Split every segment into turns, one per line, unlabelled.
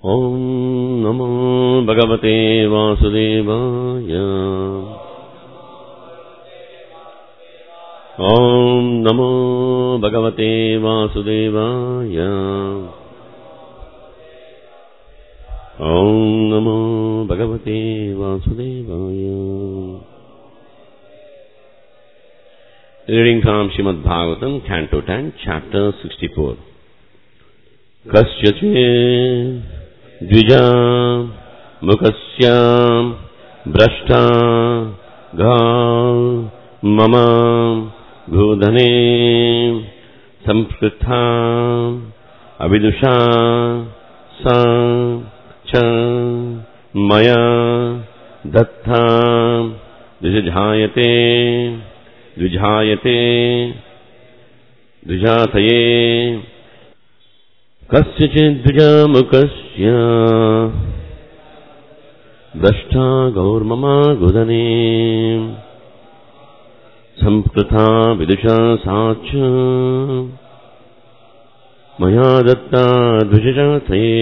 ॐ नमो भगवते वासुदेवाय ॐ नमो भगवते वासुदेवाय ॐ नमो भगवते वासुदेवाय Reading from Srimad Bhagavatam, Canto 10, Chapter 64. कस्यचित् द्विजा मुखस्याम् भ्रष्टा गा मम भूधने संस्कृता अविदुषा सा च मया दत्ता द्विजायते द्विजायते द्विजातये कस्यचिद्विजामुखस्य द्रष्टा गौर्ममा गुदने संस्कृता विदुषा सा च मया दत्ता द्विजजातये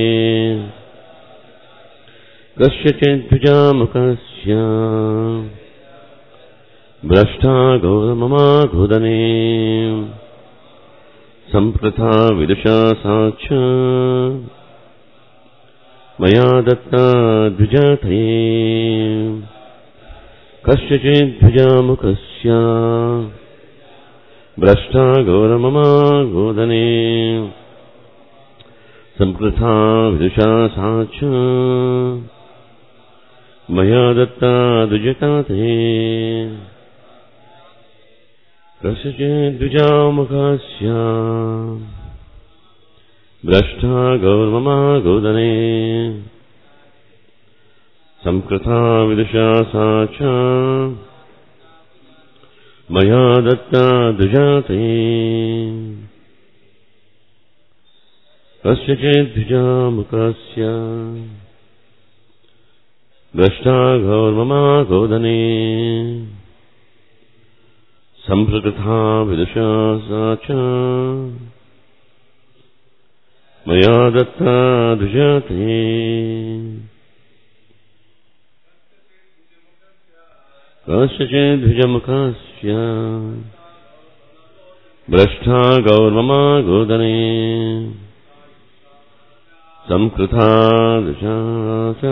कस्यचिद्विजामुखस्य भ्रष्टा गौरममा गुदने सम्प्रथा विदुषा सा च मया दत्ता द्विजातये कस्यचिद्विजामुखस्य भ्रष्टा गौरममा गोदने सम्प्रथा विदुषा सा च मया दत्ता द्विजतातये कस्यचिद्विजामुखस्य भ्रष्टा गौर्ममा गोदने संकृता विदुषा सा च मया दत्ता द्विजाते कस्यचिद्विजामुखस्य भ्रष्टा गौर्ममा गोदने सम्प्रकृता विदुषा सा च मया दत्ता द्विजाते कस्यचिद्विजमुखस्य भ्रष्टा गौर्ममा गोदने संकृता दृशा च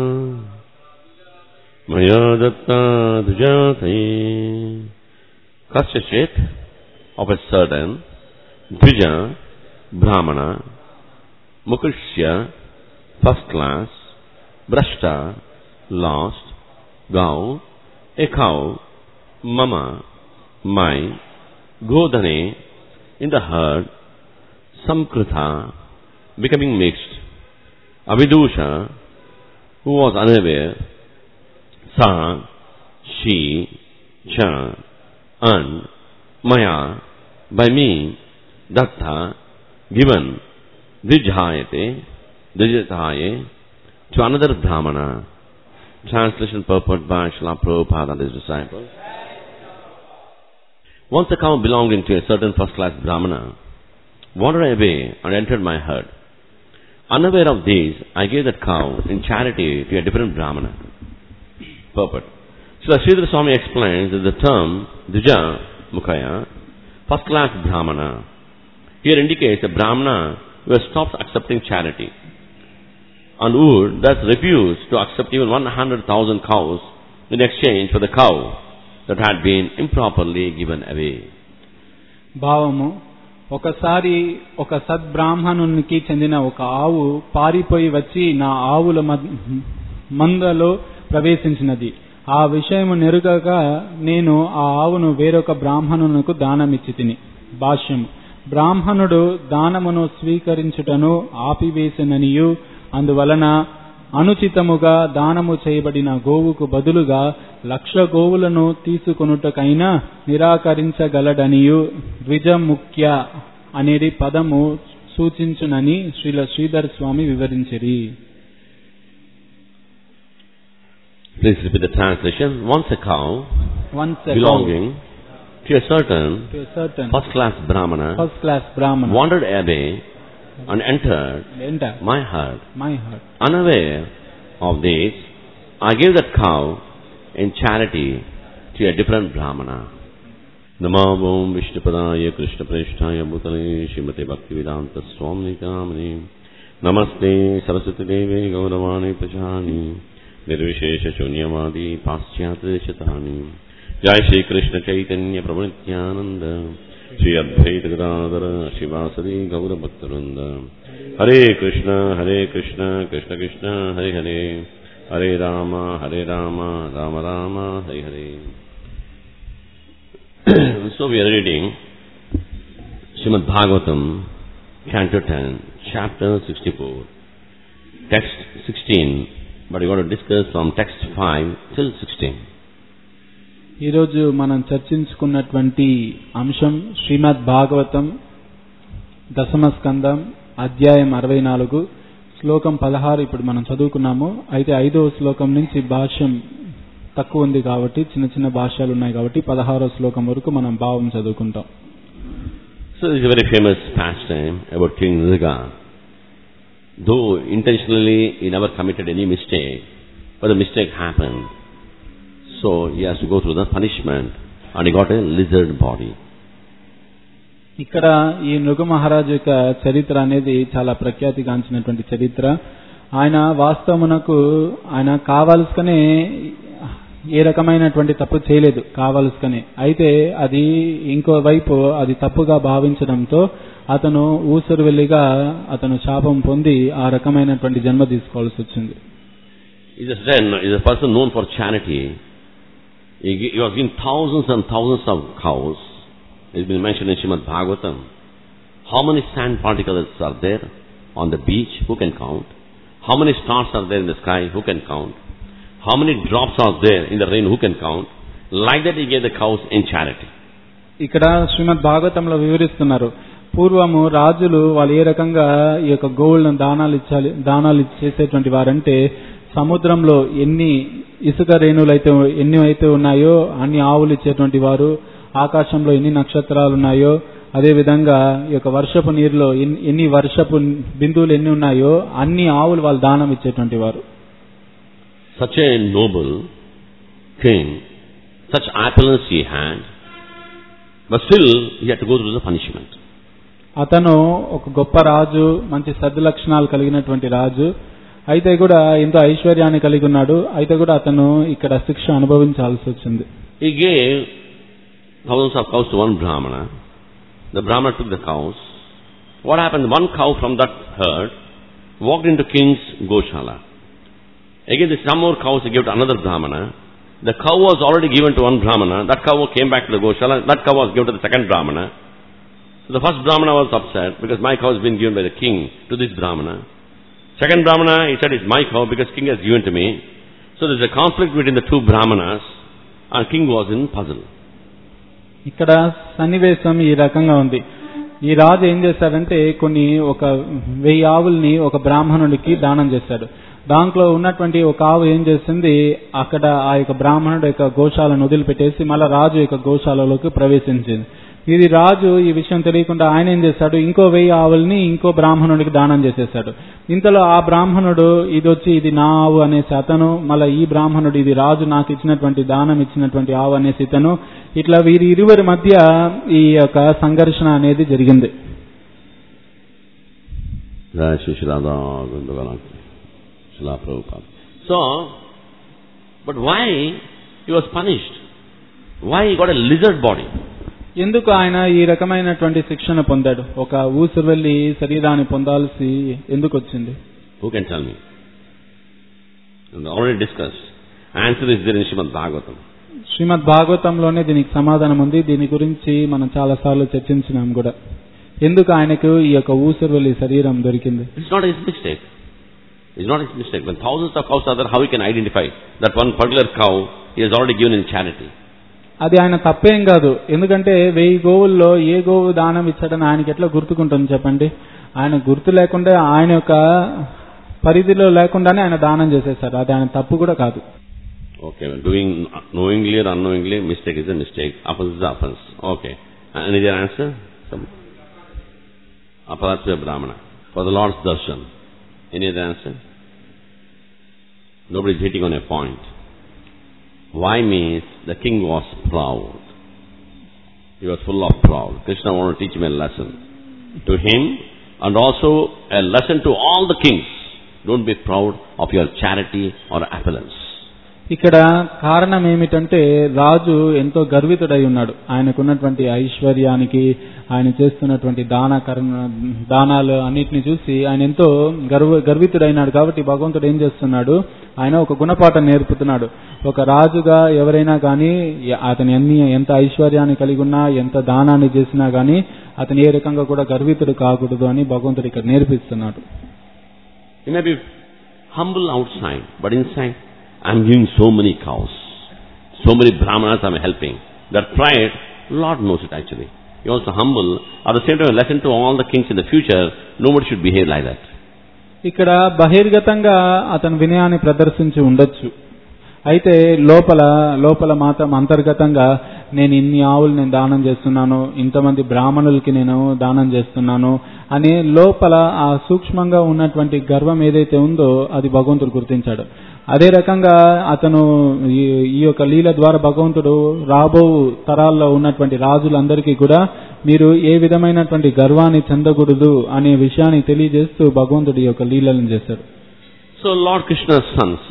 मया Dutta द्विजाते Kasyachit of a certain Dvija, Brahmana, Mukushya, first class, Brashta, lost, Gau, a cow, Mama, my, Godane, in the herd, Samkrita, becoming mixed, Avidusha, who was unaware, Sa, she, Cha, and Maya, by me, Datta, given, Dijhayate, Dijataye, to another Brahmana. Translation purport by Srila Prabhupada and his disciples. Once a cow belonging to a certain first-class Brahmana wandered away and entered my herd. Unaware of this, I gave that cow in charity to a different Brahmana. Purport. So Sridhar Swami explains that the term Dvija Mukhaya, first class Brahmana, here indicates a Brahmana who has stopped accepting charity and would thus refuse to accept even 100,000 cows in exchange for the cow that had been improperly given away.
భావము ఒకసారి ఒక సద్బ్రాహ్మణునికి చెందిన ఒక ఆవు పారిపోయి వచ్చి నా ఆవుల మద్- మందలో ప్రవేశించినది ఆ విషయము నెరుగక నేను ఆ ఆవును వేరొక బ్రాహ్మణునకు దానమిచ్చి తిని భాష్యము బ్రాహ్మణుడు దానమును స్వీకరించుటను ఆపివేసిననియు అందువలన అనుచితముగా దానము చేయబడిన గోవుకు బదులుగా లక్ష గోవులను తీసుకొనుటకైనా నిరాకరించగలడనియు ద్విజముఖ్య అనేది పదము సూచించునని శ్రీల శ్రీధర్ స్వామి వివరించిరి
Please repeat the translation. Once a cow
once
belonging to a certain
certain
first class Brahmana
first class Brahmana
wandered away and entered
enter
my herd.
my heart.
Unaware of this, I gave that cow in charity to a different Brahmana. नमो ओम विष्णुपदाय कृष्णप्रेष्ठाय भूतले श्रीमते भक्तिवेदांत स्वामी कामने नमस्ते सरस्वती देवे गौरवाणी प्रजानि निर्विशेष शून्यवादी पाश्चात्य शतानि जय श्री कृष्ण चैतन्य प्रभु नित्यानंद श्री अद्वैत गदाधर शिवासरी गौर भक्तवृंद हरे कृष्ण हरे कृष्ण कृष्ण कृष्ण हरे हरे हरे राम हरे राम राम राम हरे हरे so we are reading Srimad Bhagavatam, Canto 10, Chapter 64, Text 16, but we want to discuss from Text 5 till 16.
ఈరోజు మనం చర్చించుకున్నటువంటి అంశం శ్రీమద్ భాగవతం దశమ స్కందం అధ్యాయం అరవై నాలుగు శ్లోకం పదహారు ఇప్పుడు మనం చదువుకున్నాము అయితే ఐదవ శ్లోకం నుంచి భాష్యం తక్కువ ఉంది కాబట్టి చిన్న చిన్న భాష్యాలు ఉన్నాయి కాబట్టి పదహారో శ్లోకం వరకు మనం భావం చదువుకుంటాం
So this is a very famous pastime about King Nriga. Though intentionally he never committed any mistake, but the mistake happened. So he has to go through the punishment and he got a lizard body.
ఇక్కడ ఈ నృగ మహారాజు యొక్క చరిత్ర అనేది చాలా ప్రఖ్యాతిగాంచినటువంటి చరిత్ర ఆయన వాస్తవమునకు ఆయన కావాల్సుకనే ఏ రకమైనటువంటి తప్పు చేయలేదు కావాల్సుకనే అయితే అది ఇంకో వైపు అది తప్పుగా భావించడంతో అతను ఊసరు వెళ్ళిగా అతను శాపం పొంది ఆ రకమైనటువంటి జన్మ తీసుకోవాల్సి వచ్చింది
He's a, he's a person known for charity. He, gi- he was given thousands and thousands of cows. It's been mentioned in Srimad Bhagavatam. How many sand particles are there on the beach? Who can count? How many stars are there in the sky? Who can count? How many drops are there in the rain? Who can count? Like that he gave the cows in charity.
ఇక్కడ శ్రీమద్ భాగవతంలో వివరిస్తున్నారు పూర్వము రాజులు వాళ్ళు ఏ రకంగా ఈ యొక్క గోవులను దానాలు ఇచ్చాలి దానాలు చేసేటువంటి వారంటే సముద్రంలో ఎన్ని ఇసుక రేణులు అయితే ఎన్ని అయితే ఉన్నాయో అన్ని ఆవులు ఇచ్చేటువంటి వారు ఆకాశంలో ఎన్ని నక్షత్రాలు ఉన్నాయో అదే విధంగా ఈ యొక్క వర్షపు నీరులో ఎన్ని- ఎన్ని వర్షపు బిందువులు ఎన్ని ఉన్నాయో అన్ని ఆవులు వాళ్ళు దానం ఇచ్చేటువంటి వారు
Such a noble king, such opulence he had, but still he had to go through the punishment.
అతను ఒక గొప్ప రాజు మంచి సద్లక్షణాలు కలిగినటువంటి రాజు అయితే కూడా ఎంతో ఐశ్వర్యాన్ని కలిగి ఉన్నాడు అయితే కూడా అతను ఇక్కడ శిక్ష అనుభవించాల్సి వచ్చింది
He gave thousands of cows to one Brahmana. The Brahmana took the cows. What happened? One cow from that herd walked into king's Goshala. Again, there's some more cows he gave to another Brahmana. The cow was already given to one Brahmana. That cow came back to the Goshala. That cow was given to the second Brahmana. So the first Brahmana was upset because my cow has been given by the king to this Brahmana. Second Brahmana, he said, it's my cow because king has given to me. So there's a conflict between the two Brahmanas and king was in puzzle.
ఇక్కడ సన్నివేశం ఈ రకంగా ఉంది ఈ రాజు ఏం చేశాడంటే కొన్ని ఒక వెయ్యి ఆవుల్ని ఒక బ్రాహ్మణుడికి దానం చేశాడు దాంట్లో ఉన్నటువంటి ఒక ఆవు ఏం చేసింది అక్కడ ఆ యొక్క బ్రాహ్మణుడు యొక్క గోశాలను వదిలిపెట్టేసి మళ్ళా రాజు యొక్క గోశాలలోకి ప్రవేశించింది ఇది రాజు ఈ విషయం తెలియకుండా ఆయన ఏం చేశాడు ఇంకో వెయ్యి ఆవుల్ని ఇంకో బ్రాహ్మణుడికి దానం చేసేసాడు ఇంతలో ఆ బ్రాహ్మణుడు ఇది వచ్చి ఇది నా ఆవు అనేసి అతను మళ్ళీ ఈ బ్రాహ్మణుడు ఇది రాజు నాకు ఇచ్చినటువంటి దానం ఇచ్చినటువంటి ఆవు అనేసి ఇతను ఇట్లా వీరి ఇరువురి మధ్య ఈ యొక్క సంఘర్షణ అనేది జరిగింది
Jai Shri Shri Radha Govinda Srila Prabhupada. So, but why he was punished? Why he got a lizard body?
ఎందుకు ఆయన ఈ రకమైనటువంటి శిక్షణ పొందాడు ఒక ఊసు వెళ్లి శరీరాన్ని పొందాల్సి ఎందుకు వచ్చింది
Who can tell me? And already discussed. Answer is there in Srimad Bhagavatam.
శ్రీమద్ భాగవతంలోనే దీనికి సమాధానం ఉంది దీని గురించి మనం చాలా సార్లు చర్చించినాం కూడా ఎందుకు ఆయనకు ఈ యొక్క ఊసరవెల్లి శరీరం దొరికింది
It's not his mistake. It's not his mistake. When thousands of cows are there, how he can identify that one particular cow he has already given in charity?
అది ఆయన తప్పేం కాదు ఎందుకంటే వెయ్యి గోవుల్లో ఏ గోవు దానం ఇచ్చాడని ఆయనకి ఎట్లా గుర్తుకుంటుంది చెప్పండి ఆయన గుర్తు లేకుండా ఆయన యొక్క పరిధిలో లేకుండానే ఆయన దానం చేసేసారు అది ఆయన తప్పు కూడా కాదు
Okay, well, doing knowingly or unknowingly, mistake is a mistake. Offense is offense. Okay. Any other answer? Some. Aparatya Brahmana. for the Lord's darshan. Any other answer? Nobody is hitting on a point. Why means the king was proud. He was full of proud. Krishna wanted to teach him a lesson. To him and also a lesson to all the kings. Don't be proud of your charity or appellence.
ఇక్కడ కారణం ఏమిటంటే రాజు ఎంతో గర్వితుడై ఉన్నాడు ఆయనకున్నటువంటి ఐశ్వర్యానికి ఆయన చేస్తున్నటువంటి దాన కర్మ దానాలు అన్నిటిని చూసి ఆయన ఎంతో గర్వ గర్వితుడైనాడు కాబట్టి భగవంతుడు ఏం చేస్తున్నాడు ఆయన ఒక గుణపాఠం నేర్పుతున్నాడు ఒక రాజుగా ఎవరైనా కానీ అతని అన్ని ఎంత ఐశ్వర్యాన్ని కలిగి ఉన్నా ఎంత దానాన్ని చేసినా కానీ అతను ఏ రకంగా కూడా గర్వితుడు కాకూడదు అని భగవంతుడు ఇక్కడ నేర్పిస్తున్నాడు
He may be humble outside, but inside, I'm giving so many cows. So many brahmanas I'm helping. That pride, Lord knows it actually. He also humble. At the same time, a lesson to all the kings in the future, nobody should behave like that.
ఇక్కడ బహిర్గతంగా అతను వినయాన్ని ప్రదర్శించి ఉండొచ్చు అయితే లోపల లోపల మాత్రం అంతర్గతంగా నేను ఇన్ని ఆవులు నేను దానం చేస్తున్నాను ఇంతమంది బ్రాహ్మణులకి నేను దానం చేస్తున్నాను అని లోపల ఆ సూక్ష్మంగా ఉన్నటువంటి గర్వం ఏదైతే ఉందో అది భగవంతుడు గుర్తించాడు అదే రకంగా అతను ఈ ఈ యొక్క లీల ద్వారా భగవంతుడు రాబో తరాల్లో ఉన్నటువంటి రాజులందరికీ కూడా మీరు ఏ విధమైనటువంటి గర్వాన్ని చెందకూడదు అనే విషయాన్ని తెలియజేస్తూ భగవంతుడు ఈ యొక్క లీలలను చేశాడు
So Lord Krishna's sons,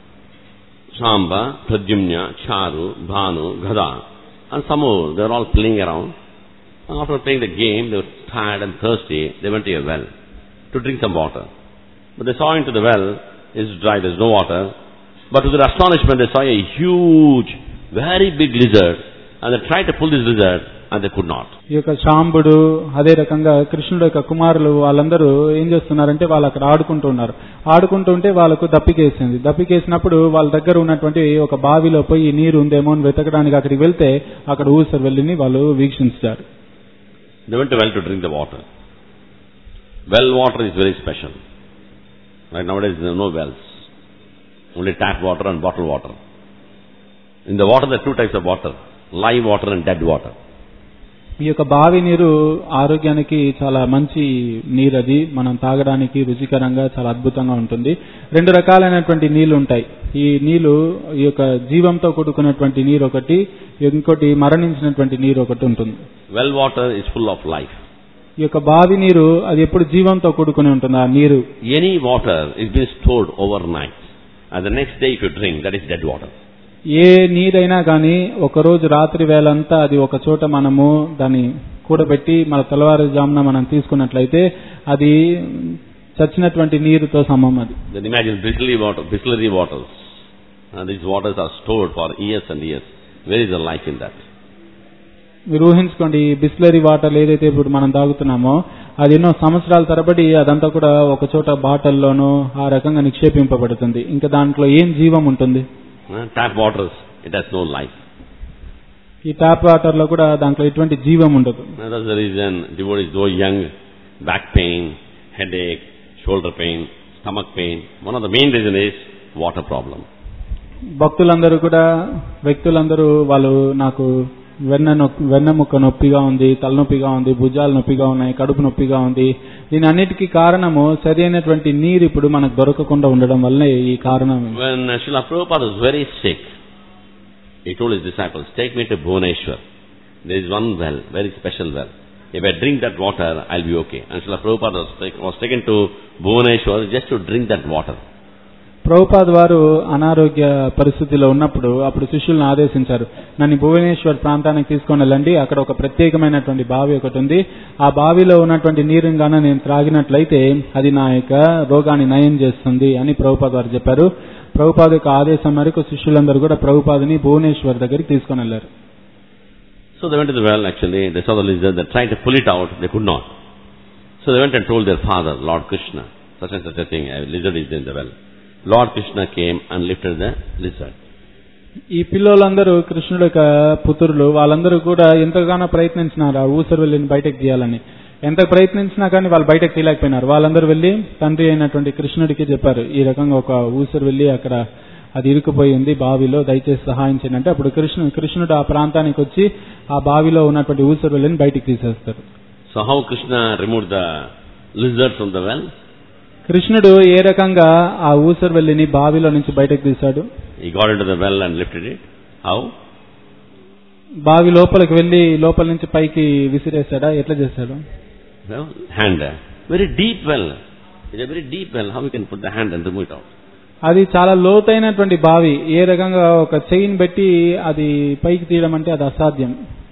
Shamba, Pradyumna, Charu, Bhanu, Gada, and some more, they were all playing around. And after playing the game, they were tired and thirsty. They went to a well to drink some water. But they saw into the well, it's dry, there's no water. But to their astonishment, they saw a huge, very big lizard, and they tried to pull this lizard, and they could not.
ఈ యొక్క శాంబుడు అదే రకంగా కృష్ణుడు యొక్క కుమారులు వాళ్ళందరూ ఏం చేస్తున్నారంటే వాళ్ళు అక్కడ ఆడుకుంటూ ఉన్నారు ఆడుకుంటూ ఉంటే వాళ్ళకు దప్పికేసింది దప్పికేసినప్పుడు వాళ్ళ దగ్గర ఉన్నటువంటి ఒక బావిలో పోయి నీరు ఉందేమో అని వెతకడానికి అక్కడికి వెళ్తే అక్కడ ఊసరు వెళ్ళిని వాళ్ళు వీక్షించారు
They went to well to drink the water. Well water is very special. Right nowadays there are no wells. Only tap water and bottled water. In the water there are two types of water. Live water and dead water.
ఈ యొక్క బావి నీరు ఆరోగ్యానికి చాలా మంచి నీరు అది మనం తాగడానికి రుచికరంగా చాలా అద్భుతంగా ఉంటుంది రెండు రకాలైనటువంటి నీళ్లు ఉంటాయి ఈ నీళ్లు ఈ యొక్క జీవంతో కూడుకున్నటువంటి నీరు ఒకటి ఇంకోటి మరణించినటువంటి నీరు ఒకటి ఉంటుంది
Well water is full of life.
ఈ యొక్క బావి నీరు అది ఎప్పుడు జీవంతో కూడుకుని ఉంటుంది ఆ నీరు
Any water is being stored overnight. And the next day if you drink, that is dead water.
ఏ నీరైనా కానీ ఒక రోజు రాత్రి వేళంతా అది ఒక చోట మనము దాన్ని కూడబెట్టి మన తెల్లవారుజామున మనం తీసుకున్నట్లయితే అది చచ్చినటువంటి నీరుతో సమం అది
Then imagine Bisleri water, Bisleri waters. And these waters are stored for years and years. Where is the life in that?
మీరు ఊహించుకోండి ఈ బిస్లరీ వాటర్ ఏదైతే ఇప్పుడు మనం తాగుతున్నామో అది ఎన్నో సంవత్సరాల తరబడి అదంతా కూడా ఒక చోట బాటల్లోనూ ఆ రకంగా నిక్షేపింపబడుతుంది ఇంకా దాంట్లో ఏం జీవం ఉంటుంది
Uh, tap waters, it has no life.
ఈ ట్యాప్ వాటర్ లో కూడా దాంట్లో ఎటువంటి జీవం ఉండదు
And that's the reason devotees, though young, back pain, headache, shoulder pain, stomach pain. One of the main reason is water problem.
భక్తులందరూ కూడా వ్యక్తులందరూ వాళ్ళు నాకు వెన్న నొప్పి వెన్నెముక్క నొప్పిగా ఉంది తలనొప్పిగా ఉంది భుజాలు నొప్పిగా ఉన్నాయి కడుపు నొప్పిగా ఉంది దీని అన్నిటికీ కారణము సరైనటువంటి నీరు ఇప్పుడు మనకు దొరకకుండా ఉండడం వల్లే ఈ కారణం
When uh, Srila Prabhupada was very sick, he told his disciples, take me to Bhuvaneshwar. There is one well, very special well. If I drink that water, I'll be okay. And Srila Prabhupada was, take, was taken to Bhuvaneshwar just to drink that water.
Prabhupad వారు అనారోగ్య పరిస్థితిలో ఉన్నప్పుడు అప్పుడు శిష్యులను ఆదేశించారు నన్ను భువనేశ్వర్ ప్రాంతానికి తీసుకొని వెళ్ళండి అక్కడ ఒక ప్రత్యేకమైనటువంటి బావి ఒకటి ఉంది ఆ బావిలో ఉన్నటువంటి నీరుని గాన నేను త్రాగినట్లయితే అది నా యొక్క రోగాన్ని నయం చేస్తుంది అని ప్రభుపాద్ వారు చెప్పారు ప్రభుపాద్ యొక్క ఆదేశం మేరకు శిష్యులందరూ కూడా ప్రభుపాదని భువనేశ్వర్ దగ్గరికి తీసుకొని వెళ్లారు
So they went to the well actually, they saw the lizard, they tried to pull it out, they could not. So they went and told their father, Lord Krishna, such and such a thing, a lizard is in the well. Lord Krishna came and lifted the lizard.
ఈ పిల్లలందరూ కృష్ణుడు యొక్క పుత్రులు వాళ్ళందరూ కూడా ఎంతగానో ప్రయత్నించినారు ఆ ఊసరు వెళ్ళిని బయటకు తీయాలని ఎంత ప్రయత్నించినా కానీ వాళ్ళు బయటకు తీయలేకపోయినారు వాళ్ళందరూ వెళ్ళి తండ్రి అయినటువంటి కృష్ణుడికి చెప్పారు ఈ రకంగా ఒక ఊసరు వెళ్ళి అక్కడ అది ఇరుకుపోయి ఉంది బావిలో దయచేసి సహాయం చేయండి అంటే అప్పుడు కృష్ణు కృష్ణుడు ఆ ప్రాంతానికి వచ్చి ఆ బావిలో ఉన్నటువంటి ఊసరు వెళ్ళిని బయటికి తీసేస్తారు
So how Krishna removed the lizard from the well?
కృష్ణుడు ఏ రకంగా ఆ ఊసరవెల్లిని బావిలో నుంచి బయటకు తీశాడు
He got into the well and lifted it. How?
బావి లోపలికి వెళ్లి లోపల నుంచి పైకి విసిరేశాడా ఎట్లా చేశాడు
Well, hand. Very deep well. It's a very deep well. How you can put the hand and remove it out?
అది చాలా లోతైనటువంటి బావి ఏ రకంగా ఒక చైన్ పెట్టి అది పైకి తీయడం అంటే అది అసాధ్యం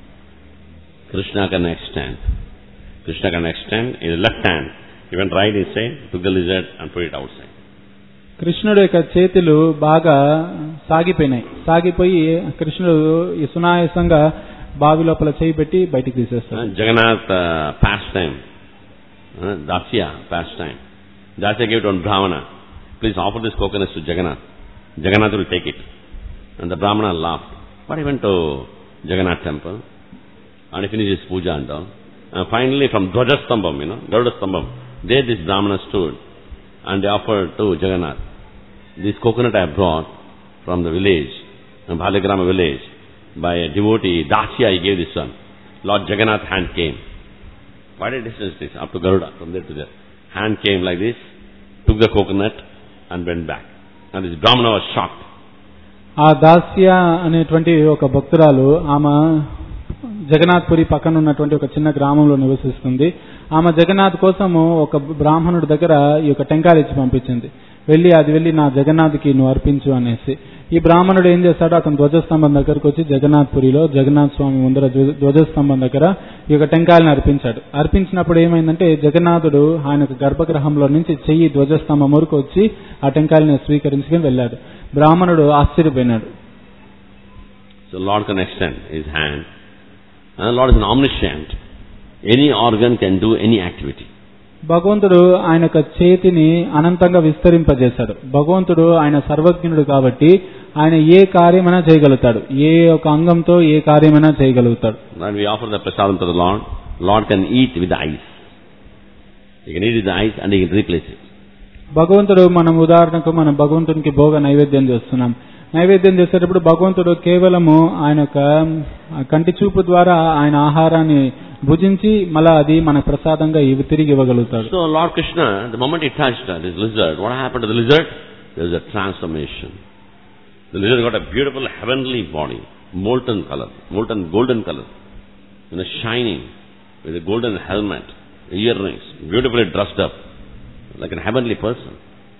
Krishna can extend. Krishna can extend his left hand. He went right inside, took the lizard and put it outside.
కృష్ణుడు యొక్క చేతులు బాగా సాగిపోయినాయి సాగిపోయి కృష్ణుడు ఈ సునాయాసంగా బావి లోపల చేయి పెట్టి బయటికి తీసేస్తాడు
Uh, Jagannath uh, pastime, uh, Dasya pastime. Dasya gave it on Brahmana. Please offer this coconut to Jagannath. Jagannath will take it. And the Brahmana laughed. But he went to Jagannath temple and he finished his puja and all. And finally from Dvajastambam, you know, Garudastambam, there this Brahmana stood and they offered to Jagannath. This coconut I brought from the village, from Bhaligrama village, by a devotee, Dasya he gave this one. Lord Jagannath hand came. Quite a distance this, up to Garuda, from there to there. Hand came like this, took the coconut and went back. And this Brahmana was shocked.
ఆ దాస్య అనేటువంటి ఒక భక్తురాలు ఆమె జగన్నాథ్పురి పక్కన ఉన్నటువంటి ఒక చిన్న గ్రామంలో నివసిస్తుంది ఆమె జగన్నాథ్ కోసము ఒక బ్రాహ్మణుడి దగ్గర ఈ యొక్క టెంకాయలు ఇచ్చి పంపించింది వెళ్ళి అది వెళ్ళి నా జగన్నాథ్కి నువ్వు అర్పించు అనేసి ఈ బ్రాహ్మణుడు ఏం చేస్తాడు అతను ధ్వజస్తంభం దగ్గరకు వచ్చి జగన్నాథ్పురిలో జగన్నాథ్ స్వామి ముందర ధ్వజ- ధ్వజస్తంభం దగ్గర ఈ యొక్క టెంకాయలను అర్పించాడు అర్పించినప్పుడు ఏమైందంటే జగన్నాథుడు ఆయన యొక్క గర్భగృహంలో నుంచి చెయ్యి ధ్వజస్తంభం వరకు వచ్చి ఆ టెంకాయలను స్వీకరించుకుని వెళ్ళాడు బ్రాహ్మణుడు ఆశ్చర్యపోయినాడు
So Lord can extend his hand. And Lord is an omniscient. Any organ can do any activity.
భగవంతుడు ఆయన యొక్క చేతిని అనంతంగా విస్తరింపజేశాడు భగవంతుడు ఆయన సర్వజ్ఞుడు కాబట్టి ఆయన ఏ కార్యమైనా చేయగలుగుతాడు ఏ ఒక అంగంతో ఏ కార్యమైనా చేయగలుగుతాడు
When we offer the prasadam to the Lord, Lord can eat with the eyes. He can eat with the eyes and he can replace it.
భగవంతుడు మనం ఉదాహరణకు మనం భగవంతునికి భోగ నైవేద్యం చేస్తున్నాం నైవేద్యం చేసేటప్పుడు భగవంతుడు కేవలము ఆయన యొక్క కంటి చూపు ద్వారా ఆయన ఆహారాన్ని భుజించి మళ్ళా అది మన ప్రసాదంగా ఇవి తిరిగి ఇవ్వగలుగుతాడు
So Lord Krishna, the moment he touched uh, this lizard, what happened to the lizard? There was a transformation. The lizard got a beautiful heavenly body, molten color, molten golden color, you know, shining with a golden helmet, earrings, beautifully dressed up, like a heavenly person.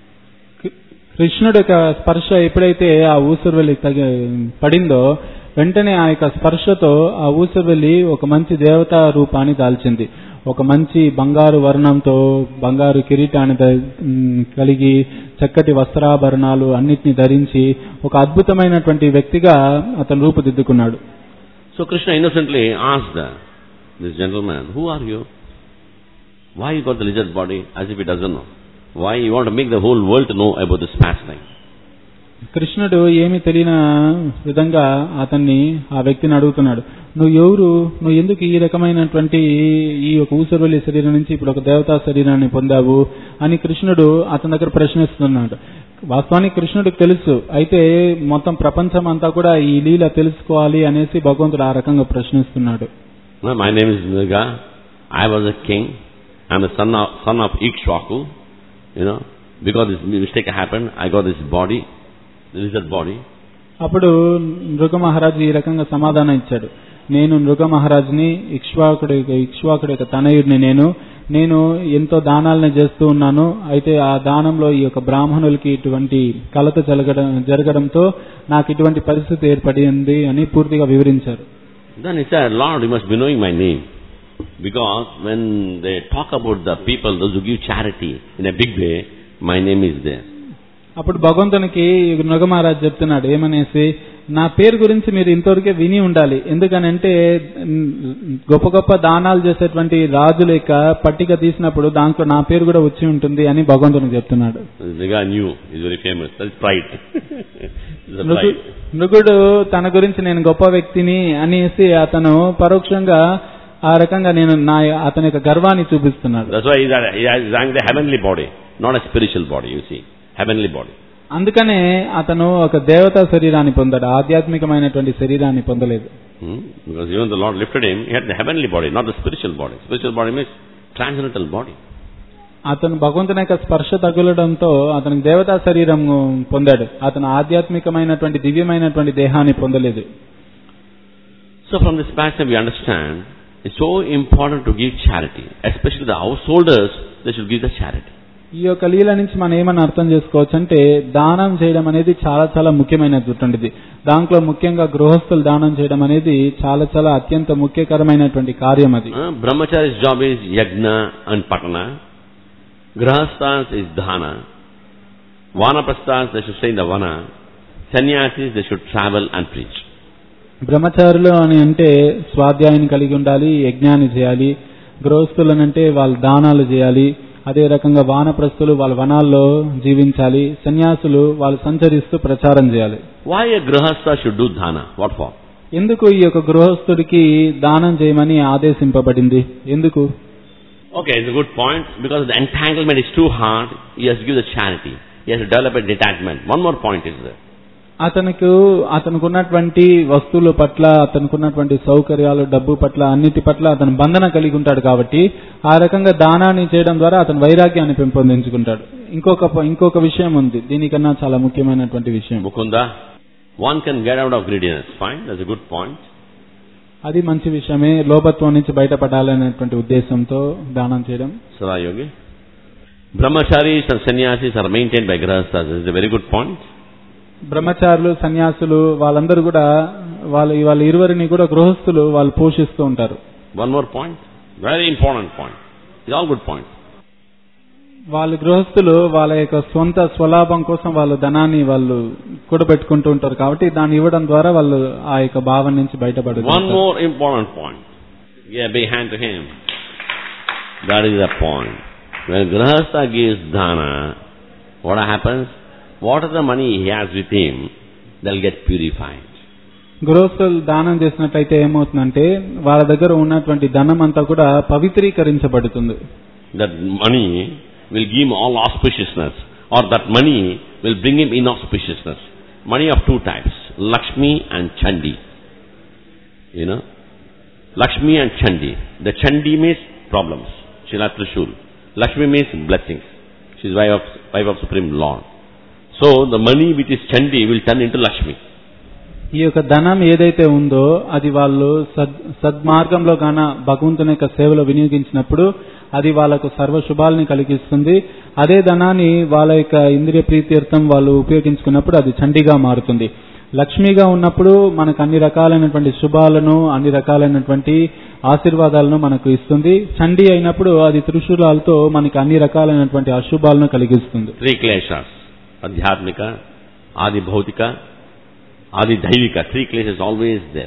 కృష్ణుడి యొక్క స్పర్శ ఎప్పుడైతే ఆ ఊసరవెల్లి తగ పడిందో వెంటనే ఆ యొక్క స్పర్శతో ఆ ఊసరవెల్లి ఒక మంచి దేవతా రూపాన్ని దాల్చింది ఒక మంచి బంగారు వర్ణంతో బంగారు కిరీటాన్ని ధ- ఉమ్, కలిగి చక్కటి వస్త్రాభరణాలు అన్నిటిని ధరించి ఒక అద్భుతమైనటువంటి వ్యక్తిగా అతను రూపుదిద్దుకున్నాడు
So Krishna innocently asked uh, this gentleman, who are you? Why you got the lizard body as if he doesn't know? Why you want to make the whole world to know about this pastime?
కృష్ణుడు ఏమీ తెలియని విధంగా అతన్ని ఆ వ్యక్తిని అడుగుతున్నాడు నువ్వు ఎవరు నువ్వు ఎందుకు ఈ రకమైనటువంటి ఈ యొక్క ఊసరవల్లి శరీరం నుంచి ఇప్పుడు ఒక దేవతా శరీరాన్ని పొందావు అని కృష్ణుడు అతని దగ్గర ప్రశ్నిస్తున్నాడు వాస్తవానికి కృష్ణుడికి తెలుసు అయితే మొత్తం ప్రపంచం అంతా కూడా ఈ లీల తెలుసుకోవాలి అనేసి భగవంతుడు ఆ రకంగా ప్రశ్నిస్తున్నాడు
No, my name is Mriga. I was a king. I'm a son of, son of Ikshwaku. You know, because this mistake happened, I got this body, the lizard body.
అప్పుడు నృగ మహారాజు ఈ రకంగా సమాధానం ఇచ్చాడు నేను నృగ మహారాజుని ఇక్ష్వాకుడి ఇక్ష్వాకుడి యొక్క తనయుడిని నేను నేను ఎంతో దానాలను చేస్తూ ఉన్నాను అయితే ఆ దానంలో ఈ యొక్క బ్రాహ్మణులకి ఇటువంటి కలత జరగడం జరగడంతో నాకు ఇటువంటి పరిస్థితి ఏర్పడింది అని పూర్తిగా వివరించారు
Then he said, Lord, you must be knowing my name. Because when they talk about the people, those who give charity in a big way, my name is there.
అప్పుడు భగవంతునికి ఈ నృగ మహారాజు చెప్తున్నాడు ఏమనేసి నా పేరు గురించి మీరు ఇంతవరకే విని ఉండాలి ఎందుకనంటే మ్, గొప్ప గొప్ప దానాలు చేసేటువంటి రాజుల యొక్క పట్టిక తీసినప్పుడు దాంట్లో నా పేరు కూడా వచ్చి ఉంటుంది అని భగవంతునికి చెప్తున్నాడు
The guy knew, he's very famous. That's pride. it's a
నృగు-
pride.
నృగుడు తన గురించి నేను గొప్ప వ్యక్తిని అనేసి అతను పరోక్షంగా ఆ రకంగా నేను నా అతని యొక్క గర్వాన్ని చూపిస్తున్నాడు
That's why he's, a- he has having the heavenly body, not a spiritual body, you see. Heavenly body.
అందుకనే అతను ఒక దేవతా శరీరాన్ని పొందాడు ఆధ్యాత్మికమైనటువంటి శరీరాన్ని పొందలేదు
Hmm? Because even the Lord lifted him, he had the heavenly body, not the spiritual body. Spiritual body means transcendental body.
అతను భగవంతుని యొక్క స్పర్శ తగులడంతో అతనికి దేవతా శరీరం పొందాడు అతను ఆధ్యాత్మికమైనటువంటి దివ్యమైనటువంటి దేహాన్ని పొందలేదు
So from this passage we understand it's so important to give charity, especially the householders, they should give the charity.
ఈ యొక్క లీల నుంచి మనం ఏమని అర్థం చేసుకోవచ్చు అంటే దానం చేయడం అనేది చాలా చాలా ముఖ్యమైనటువంటిది దాంట్లో ముఖ్యంగా గృహస్థులు దానం చేయడం అనేది చాలా చాలా అత్యంత ముఖ్యకరమైనటువంటి కార్యం అది
Uh, brahmachari's job is yagna and patana. Grahasthas is dhana. Vanaprasthas, they should stay in the vana. Sannyasis, they should travel and preach.
బ్రహ్మచారులు అని అంటే స్వాధ్యాయాన్ని కలిగి ఉండాలి యజ్ఞాన్ని చేయాలి గృహస్థులు అని అంటే వాళ్ళు దానాలు చేయాలి అదే రకంగా వానప్రస్థులు వాళ్ళ వనాల్లో జీవించాలి సన్యాసులు వాళ్ళు సంచరిస్తూ ప్రచారం చేయాలి
Why a grahastha should do dhana? What for?
ఎందుకు ఈ యొక్క గృహస్థుడికి దానం చేయమని ఆదేశింపబడింది ఎందుకు
Okay, it's a good point. Because the entanglement is too hard, he has to give the charity. He has to develop a detachment. One more point is there.
అతనికి అతనికి ఉన్నటువంటి వస్తువుల పట్ల అతనికి ఉన్నటువంటి సౌకర్యాలు డబ్బు పట్ల అన్నిటి పట్ల అతను బంధన కలిగి ఉంటాడు కాబట్టి ఆ రకంగా దానాన్ని చేయడం ద్వారా అతను వైరాగ్యాన్ని పెంపొందించుకుంటాడు ఇంకొక ప- ఇంకొక విషయం ఉంది దీనికన్నా చాలా ముఖ్యమైనటువంటి విషయం
Mukunda, one can get out of greediness. Fine, that's a good point.
అది మంచి విషయమే లోపత్వం నుంచి బయటపడాలనేటువంటి ఉద్దేశంతో దానం చేయడం
Sada Yogi. Brahmacharis and sannyasis are maintained by grahasthas. This is a very good point.
బ్రహ్మచారులు సన్యాసులు వాళ్ళందరూ కూడా వాళ్ళ వాళ్ళ ఇరువురిని కూడా గృహస్థులు వాళ్ళు పోషిస్తూ ఉంటారు
One more point. Very important point. It's all good points.
వాళ్ళ గృహస్థులు వాళ్ళ యొక్క సొంత స్వలాభం కోసం వాళ్ళు ధనాన్ని వాళ్ళు కూడబెట్టుకుంటూ ఉంటారు కాబట్టి దాన్ని ఇవ్వడం ద్వారా వాళ్ళు ఆ యొక్క భావం నుంచి
One
బయటపడుతారు
more important point. Yeah, big hand to him. That is the point. When Grahastha gives dana, what happens? What is the money he has with him, they'll get purified.
గృహస్థులు దానం చేసినట్లయితే ఏమవుతుందంటే వాళ్ళ దగ్గర ఉన్నటువంటి ధనం అంతా కూడా పవిత్రీకరించబడుతుంది
That money will give him all auspiciousness, or that money will bring him inauspiciousness. Money of two types, Lakshmi and Chandi. You know? Lakshmi and Chandi. The Chandi means problems. Sheila Trishul. Lakshmi means blessings. She's wife of, wife of Supreme Lord. So the money which is Chandi will turn into Lakshmi.
ఈ యొక్క ధనం ఏదైతే ఉందో అది వాళ్ళు సద్ సద్మార్గంలో గాన భగవంతుని యొక్క సేవలో వినియోగించినప్పుడు అది వాళ్ళకు సర్వ శుభాలని కలిగిస్తుంది అదే ధనాన్ని వాళ్ళ యొక్క ఇంద్రియ ప్రీత్యర్థం వాళ్ళు ఉపయోగించుకున్నప్పుడు అది చండిగా మారుతుంది లక్ష్మిగా ఉన్నప్పుడు మనకు అన్ని రకాలైనటువంటి శుభాలను అన్ని రకాలైనటువంటి ఆశీర్వాదాలను మనకు ఇస్తుంది చండి అయినప్పుడు అది త్రిశూలాలతో మనకి అన్ని రకాలైనటువంటి అశుభాలను కలిగిస్తుంది
Three kleshas. Adhyatmika, Adi Bhautika, Adi Daivika. Three kleshas always there.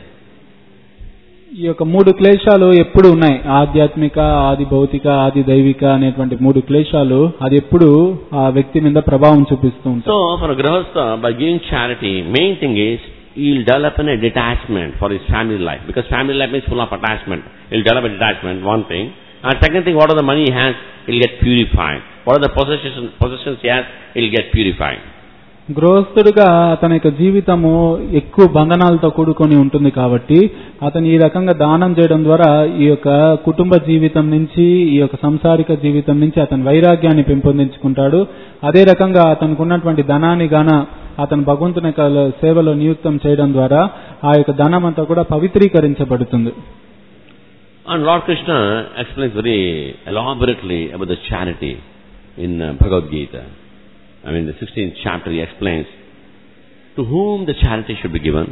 ఈ యొక్క మూడు క్లేశాలు ఎప్పుడు ఉన్నాయి ఆధ్యాత్మిక ఆది భౌతిక ఆది దైవిక అనేటువంటి మూడు క్లేశాలు అది ఎప్పుడు ఆ వ్యక్తి మీద ప్రభావం చూపిస్తూ ఉంటాయి
So, for a grahastha, by giving charity, main thing is, he'll develop in a detachment for his family life. Because family life is full of attachment. He'll develop a detachment, one thing. And second thing, what are the money he has, he'll get purified. What are the possessions, possessions he has, he'll get purified.
గృహస్థుడిగా అతని యొక్క జీవితము ఎక్కువ బంధనాలతో కూడుకొని ఉంటుంది కాబట్టి అతను ఈ రకంగా దానం చేయడం ద్వారా ఈ యొక్క కుటుంబ జీవితం నుంచి ఈ యొక్క సంసారిక జీవితం నుంచి అతని వైరాగ్యాన్ని పెంపొందించుకుంటాడు అదే రకంగా అతనికి ఉన్నటువంటి ధనాన్ని గాన అతను భగవంతుని యొక్క సేవలో నియుక్తం చేయడం ద్వారా ఆ యొక్క ధనం అంతా కూడా పవిత్రీకరించబడుతుంది
And Lord Krishna explains very elaborately about the charity in uh, Bhagavad Gita. I mean, the 16th chapter he explains to whom the charity should be given,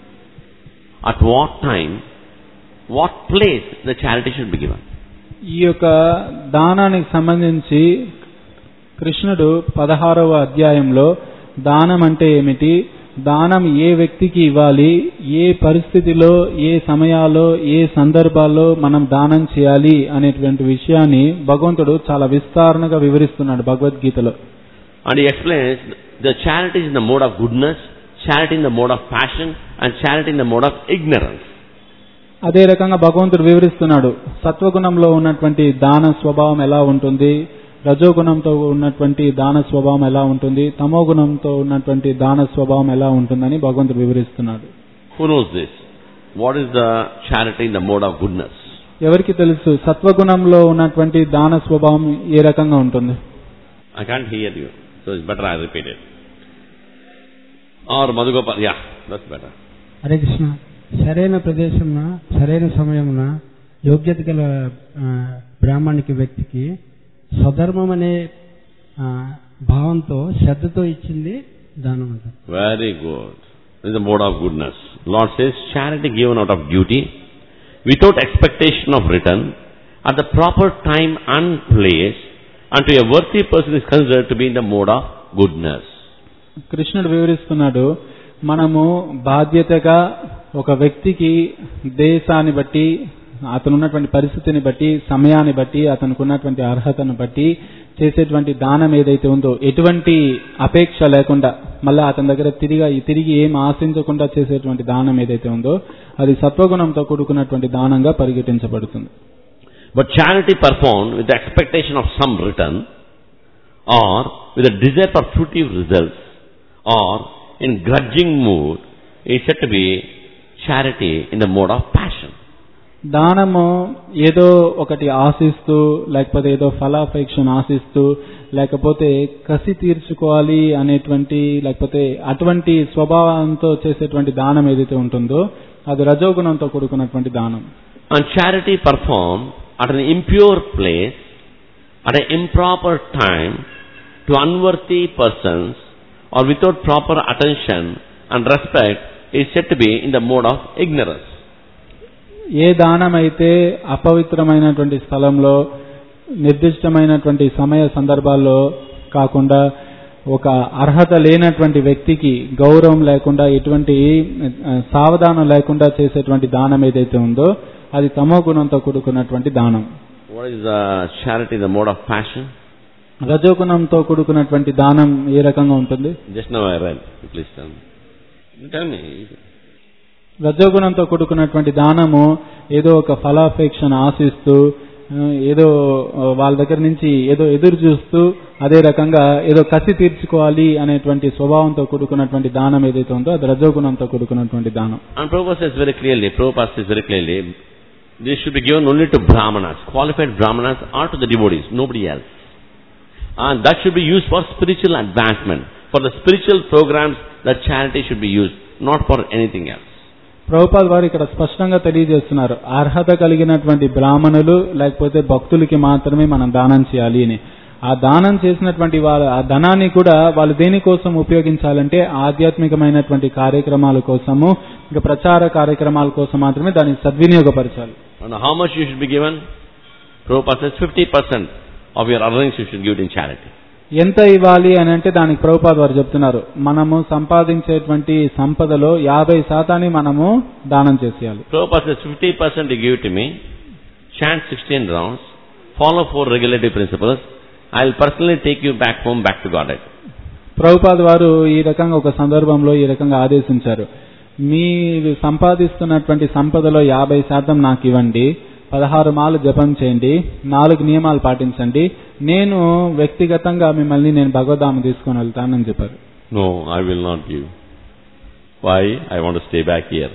at what time, what place the charity should be given.
ఈ యొక్క దానానికి సంబంధించి కృష్ణుడు పదహారవ అధ్యాయంలో దానం అంటే ఏమిటి దానం ఏ వ్యక్తికి ఇవ్వాలి ఏ పరిస్థితిలో ఏ సమయాల్లో ఏ సందర్భాల్లో మనం దానం చేయాలి అనేటువంటి విషయాన్ని భగవంతుడు చాలా విస్తారణగా వివరిస్తున్నాడు భగవద్గీతలో
And he explains the charity is in the mode of goodness, charity in the mode of passion, and charity in the mode of ignorance.
అదే రకంగా భగవంతుడు వివరిస్తున్నాడు సత్వగుణంలో ఉన్నటువంటి దాన స్వభావం ఎలా ఉంటుంది రజోగుణంతో ఉన్నటువంటి దాన స్వభావం ఎలా ఉంటుంది తమో గుణంతో ఉన్నటువంటి దాన స్వభావం ఎలా ఉంటుందని భగవంతుడు వివరిస్తున్నాడు
Who knows this? What is the charity in the mode of goodness?
ఎవరికి తెలుసు సత్వగుణంలో ఉన్నటువంటి దాన స్వభావం ఏ రకంగా ఉంటుంది
I can't hear you. So it's better I repeat it. Or Madhugopal, yeah, that's better.
Hare Krishna సరైన ప్రదేశంన సరైన సమయమున యోగ్యత గల ఆ, బ్రాహ్మణికి వ్యక్తికి స్వధర్మం అనే ఆ, భావంతో శ్రద్ధతో ఇచ్చింది దానం అంటారు
Very good. This is the mode of goodness. Lord says, charity given out of duty, without expectation of return, at the proper time and place, and to a worthy person is considered to be in the mode of goodness.
కృష్ణుడు వివరిస్తున్నాడు మనము బాధ్యతగా ఒక వ్యక్తికి దేశాన్ని బట్టి అతను ఉన్నటువంటి పరిస్థితిని బట్టి సమయాన్ని బట్టి అతనికి ఉన్నటువంటి అర్హతను బట్టి చేసేటువంటి దానం ఏదైతే ఉందో ఎటువంటి అపేక్ష లేకుండా మళ్ళీ అతని దగ్గర తిరిగి తిరిగి ఏం ఆశించకుండా చేసేటువంటి దానం ఏదైతే ఉందో అది సత్వగుణంతో కూడుకున్నటువంటి దానంగా పరిగణించబడుతుంది
But charity performed with the expectation of some return, or with a desire for fruitive results, or in grudging mood, is said to be charity in the mode of passion.
దానము ఏదో ఒకటి ఆశిస్తూ లేకపోతే ఏదో ఫలాపేక్షను ఆశిస్తూ లేకపోతే కసి తీర్చుకోవాలి అనేటువంటి లేకపోతే అటువంటి స్వభావంతో చేసేటువంటి దానం ఏదైతే ఉంటుందో అది రజోగుణంతో కూడుకున్నటువంటి దానం
And charity performed at an impure place, at an improper time, to unworthy persons, or without proper attention and respect, is said to be in the mode of ignorance.
ఏ దానం అయితే అపవిత్రమైనటువంటి స్థలంలో నిర్దిష్టమైనటువంటి సమయ సందర్భాల్లో కాకుండా ఒక అర్హత లేనటువంటి వ్యక్తికి గౌరవం లేకుండా ఎటువంటి ఆ, సావధానం లేకుండా చేసేటువంటి దానం ఏదైతే ఉందో అది తమో గుణంతో కూడుకున్నటువంటి దానం
What is the charity in the mode of passion?
రజోగుణంతో కూడుకున్నటువంటి దానం ఏ రకంగా ఉంటుంది
Just now I read. Please tell me. Tell me.
రజోగుణంతో కూడుకున్నటువంటి దానము ఏదో ఒక ఫలాపేక్షను ఆశిస్తూ ఆ, ఏదో ఆ, వాళ్ళ దగ్గర నుంచి ఏదో ఎదురు చూస్తూ అదే రకంగా ఏదో కసి తీర్చుకోవాలి అనేటువంటి స్వభావంతో కూడుకున్నటువంటి దానం ఏదైతే ఉందో అది రజోగుణంతో కూడుకున్నటువంటి దానం
And Prabhupada says very clearly, Prabhupada says very clearly, this should be given only to Brahmanas, qualified Brahmanas or to the devotees, nobody else. And that should be used for spiritual advancement. For the spiritual programs, the charity should be used, not for anything else.
Prabhupad వారు ఇక్కడ స్పష్టంగా తెలియజేస్తున్నారు అర్హత కలిగినటువంటి బ్రాహ్మణులు లేకపోతే భక్తులకి మాత్రమే మనం దానం చేయాలి అని ఆ దానం చేసినటువంటి వాళ్ళ ఆ ధనాన్ని కూడా వాళ్ళు దేనికోసం ఉపయోగించాలంటే ఆధ్యాత్మికమైనటువంటి కార్యక్రమాల కోసము ఇంకా ప్రచార కార్యక్రమాల కోసం మాత్రమే దాన్ని సద్వినియోగపరచాలి
And how much you should be given? Prabhupada says 50% of your earnings you should give it in charity.
ఎంత ఇవ్వాలి అని అంటే దానికి ప్రభుపాద్ వారు చెప్తున్నారు మనము సంపాదించేటువంటి సంపదలో యాభై శాతాన్ని మనము దానం చేసేయాలి
Prabhupada says 50% you give it to me, chant 16 rounds, follow four regulative principles, I will personally take you back home, back to Godhead.
Prabhupad వారు ఈ రకంగా ఒక సందర్భంలో ఈ రకంగా ఆదేశించారు మీరు సంపాదిస్తున్నటువంటి సంపదలో యాభై శాతం నాకు ఇవ్వండి పదహారు మాలు జపం చేయండి నాలుగు నియమాలు పాటించండి నేను వ్యక్తిగతంగా మిమ్మల్ని నేను భగవద్ధామ తీసుకొని వెళ్తానని చెప్పారు
No, I will not give. Why? I want to stay back here.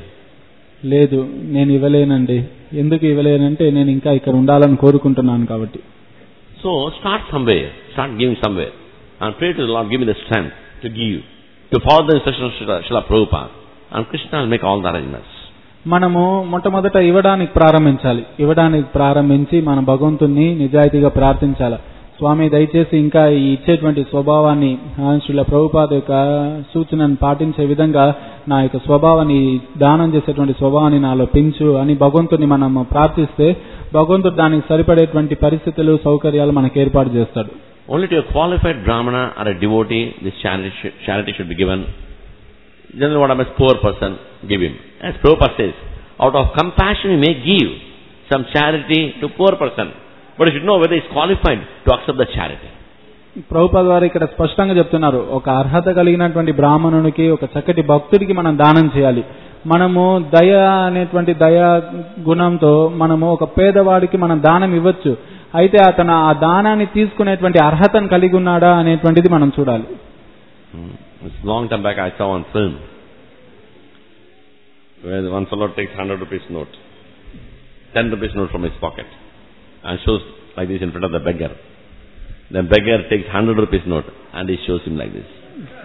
లేదు నేను ఇవ్వలేనండి ఎందుకు ఇవ్వలేనంటే నేను ఇంకా ఇక్కడ ఉండాలని కోరుకుంటున్నాను కాబట్టి
So start somewhere. Start giving somewhere. And pray to the Lord, give me the strength to give. To follow the instructions of Srila, Srila Prabhupada. And Krishna will make all the arrangements.
మనము మొట్టమొదట ఇవ్వడానికి ప్రారంభించాలి ఇవ్వడానికి ప్రారంభించి మన భగవంతుణ్ణి నిజాయితీగా ప్రార్థించాలి స్వామి దయచేసి ఇంకా ఈ ఇచ్చేటువంటి స్వభావాన్ని ఆ, శ్రీల ప్రభుపాద యొక్క సూచనను పాటించే విధంగా నా యొక్క స్వభావాన్ని దానం చేసేటువంటి స్వభావాన్ని నాలో పెంచు అని భగవంతుని మనం ప్రార్థిస్తే భగవంతుడు దానికి సరిపడేటువంటి పరిస్థితులు సౌకర్యాలు మనకు ఏర్పాటు చేస్తాడు
Only to a qualified brahmana or a devotee, this charity should, charity should be given. Generally what happens, poor person, give him. As Prabhupada says, out of compassion you may give some charity to poor person. But you should know whether he is qualified to accept the charity.
Prabhupada వారు ఇక్కడ స్పష్టంగా చెప్తున్నారు ఒక అర్హత కలిగినటువంటి బ్రాహ్మణునికి ఒక చక్కటి భక్తుడికి మనం దానం చేయాలి మనము దయ అనేటువంటి దయా గుణంతో మనము ఒక పేదవాడికి మనం దానం ఇవ్వచ్చు అయితే అతను ఆ దానాన్ని తీసుకునేటువంటి అర్హతను కలిగి ఉన్నాడా అనేటువంటిది మనం చూడాలి
Hmm. It's long time back I saw on film where one fellow takes hundred rupees note 10 rupees note from his pocket and shows like this in front of the beggar. The beggar takes 100 rupees note and he shows him like this.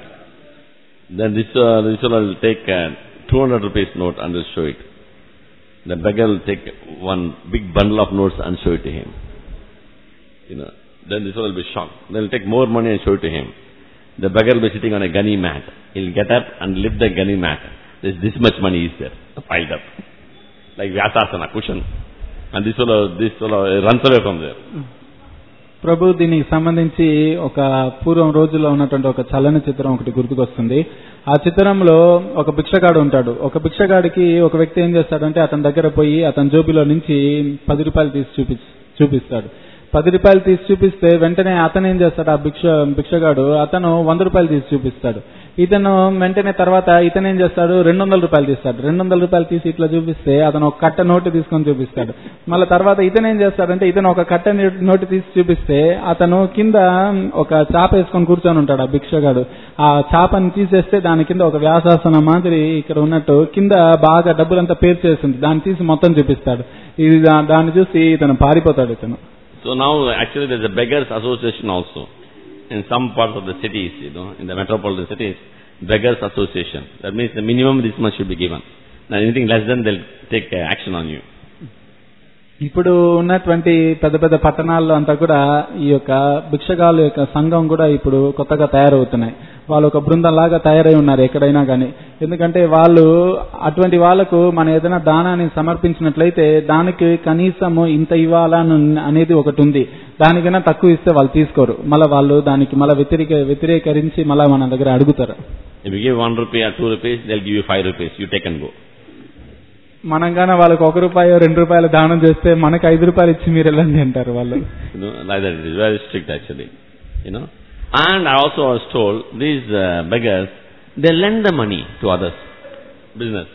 Then this, uh, this fellow will take uh, 200 rupees note and will show it. The beggar will take one big bundle of notes and show it to him. You know, then this fellow will be shocked. Then he'll take more money and show it to him. The beggar will be sitting on a gunny mat. He'll get up and lift the gunny mat. There's this much money is there, piled up. Like Vyasasana, cushion. And this fellow, this fellow runs away from there.
ప్రభు దీనికి సంబంధించి ఒక పూర్వం రోజుల్లో ఉన్నటువంటి ఒక చలన చిత్రం ఒకటి గుర్తుకొస్తుంది ఆ చిత్రంలో ఒక భిక్షగాడు ఉంటాడు ఒక భిక్షగాడికి ఒక వ్యక్తి ఏం చేస్తాడంటే అతని దగ్గర పోయి అతని జోబిలో నుంచి పది రూపాయలు తీసి చూపి చూపిస్తాడు పది రూపాయలు తీసి చూపిస్తే వెంటనే అతను ఏం చేస్తాడు ఆ భిక్ష భిక్షగాడు అతను వంద రూపాయలు తీసి చూపిస్తాడు ఇతను వెంటనే తర్వాత ఇతను ఏం చేస్తాడు రెండు వందల రూపాయలు తీస్తాడు రెండు వందల రూపాయలు తీసి ఇట్లా చూపిస్తే అతను ఒక కట్ట నోటు తీసుకొని చూపిస్తాడు మళ్ళీ తర్వాత ఇతను ఏం చేస్తాడంటే ఇతను ఒక కట్ట ని- నోటు తీసి చూపిస్తే అతను కింద ఒక చాప వేసుకొని కూర్చొని ఉంటాడు ఆ భిక్షగాడు ఆ చాపని తీసేస్తే దాని కింద ఒక వ్యాసాసనం మాదిరి ఇక్కడ ఉన్నట్టు కింద బాగా డబ్బులంతా పేర్చేస్తుంది దాన్ని తీసి మొత్తం చూపిస్తాడు ఇది దా- దాన్ని చూసి ఇతను పారిపోతాడు ఇతను
So now actually there's a beggars association also. In some parts of the cities, you know, in the metropolitan cities, beggars association. That means the minimum this much should be given. Now anything less than they'll take uh, action on you.
ఇప్పుడు ఉన్నటువంటి పెద్ద పెద్ద పట్టణాల్లో అంతా కూడా ఈ యొక్క భిక్షగాళ్ళ యొక్క సంఘం కూడా ఇప్పుడు కొత్తగా తయారవుతున్నాయి వాళ్ళు ఒక బృందం లాగా తయారై ఉన్నారు ఎక్కడైనా కానీ ఎందుకంటే వాళ్ళు అటువంటి వాళ్ళకు మన ఏదైనా దానాన్ని సమర్పించినట్లయితే దానికి కనీసము ఇంత ఇవ్వాలని అనేది ఒకటి ఉంది దానికైనా తక్కువ ఇస్తే వాళ్ళు తీసుకోరు మళ్ళీ వాళ్ళు దానికి మళ్ళీ వ్యతిరేక వ్యతిరేకరించి మళ్ళీ మన దగ్గర అడుగుతారు
If you give one rupee or two rupees, they'll give you five rupees. You take and go.
మనం కానీ వాళ్ళకి ఒక రూపాయి రెండు రూపాయలు దానం చేస్తే మనకి ఐదు రూపాయలు ఇచ్చి మీరు వెళ్ళండి అంటారు వాళ్ళు
You know, like that it is very strict actually. You know. And I also was told, these uh, beggars, they lend the money to others. Business.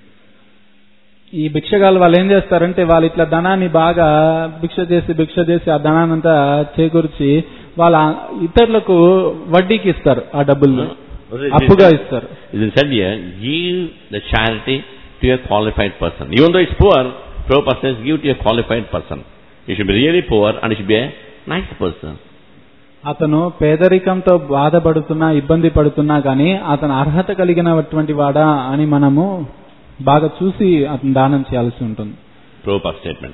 ఈ భిక్షగాళ్ళు వాళ్ళు ఏం చేస్తారంటే వాళ్ళు ఇట్లా ధనాన్ని బాగా భిక్ష చేసి భిక్ష చేసి ఆ ధనాన్ని అంతా చేకూర్చి వాళ్ళ ఇతరులకు వడ్డీకి ఇస్తారు ఆ డబ్బుల్ని
What is it?
అప్పుగా ఇస్తారు
It is said here, give the charity to a qualified person. Even though it's poor, Prabhupada says, give to a qualified person. You should be really poor and you should be a nice person.
అతను పేదరికంతో బాధపడుతున్నా ఇబ్బంది పడుతున్నా కానీ అతను అర్హత కలిగినటువంటి వాడా అని మనము బాగా చూసి అతను దానం చేయాల్సి ఉంటుంది
Prabhupada statement.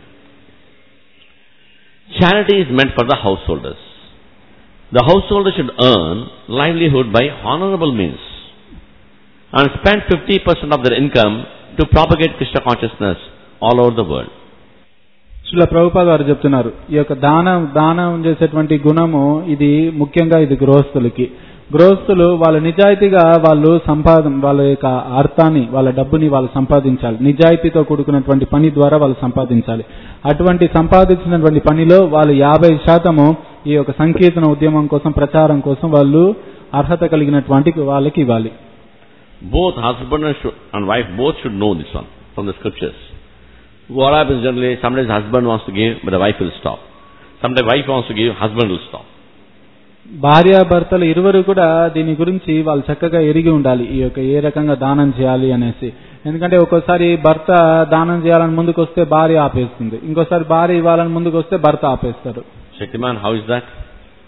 Charity is meant for the householders. The householder should earn livelihood by honorable means and spend 50% of their income to propagate Krishna consciousness all over the world.
శిల ప్రభుపాద వారు చెప్తున్నారు ఈ యొక్క దానం దానం చేసేటువంటి గుణము ఇది ముఖ్యంగా ఇది గృహస్థులకి గృహస్థులు వాళ్ళ నిజాయితీగా వాళ్ళు సంపాదన వాళ్ళ యొక్క అర్థాన్ని వాళ్ళ డబ్బుని వాళ్ళు సంపాదించాలి నిజాయితీతో కూడుకున్నటువంటి పని ద్వారా వాళ్ళు సంపాదించాలి అటువంటి సంపాదించినటువంటి పనిలో వాళ్ళు యాభై శాతము ఈ యొక్క సంకీర్తన ఉద్యమం కోసం ప్రచారం కోసం వాళ్ళు అర్హత కలిగినటువంటి వాళ్ళకి ఇవ్వాలి
Both husband and, sho- and wife both should know this one from the scriptures. What happens generally, sometimes husband wants to give, but the wife will stop. Sometimes wife wants to give, husband will stop.
భార్యాభర్తలు ఇరువురు కూడా దీని గురించి వాళ్ళు చక్కగా ఎరిగి ఉండాలి ఈ యొక్క ఏ రకంగా దానం చేయాలి అనేసి ఎందుకంటే ఒక్కోసారి భర్త దానం చేయాలని ముందుకు వస్తే భార్య ఆపేస్తుంది ఇంకోసారి భార్య ఇవ్వాలని ముందుకు వస్తే భర్త ఆపేస్తారు
Shaktiman, how is that?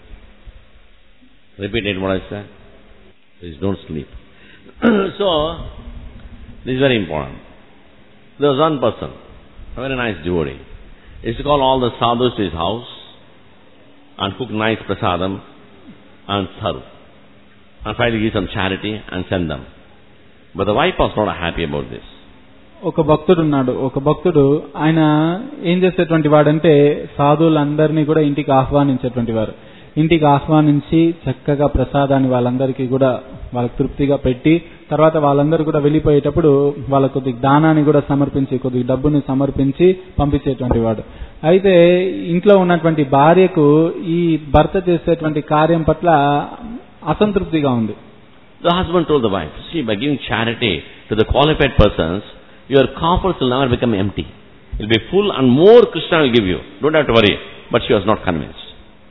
Repeat it what I said. Please don't sleep. so, this is very important. There was one person, a very nice devotee. He used to call all the sadhus to his house and cook nice prasadam and serve. And try to give some charity and send them. But the wife was not happy about this.
ఒక భక్తుడు ఉన్నాడు ఒక భక్తుడు ఆయన ఏం చేసేటువంటి వాడంటే సాధువులందరినీ కూడా ఇంటికి ఆహ్వానించేటువంటి వారు ఇంటికి ఆహ్వానించి చక్కగా ప్రసాదాన్ని వాళ్ళందరికీ కూడా వాళ్ళకి తృప్తిగా పెట్టి తర్వాత వాళ్ళందరూ కూడా వెళ్ళిపోయేటప్పుడు వాళ్ళ కొద్ది దానాన్ని కూడా సమర్పించి కొద్ది డబ్బుని సమర్పించి పంపించేటువంటి వాడు అయితే ఇంట్లో ఉన్నటువంటి భార్యకు ఈ భర్త చేసేటువంటి కార్యం పట్ల అసంతృప్తిగా ఉంది
The husband told the wife, see, by giving charity to the qualified persons, your coffers will never become empty. It will be full and more Krishna will give you. Don't have to worry. But she was not convinced.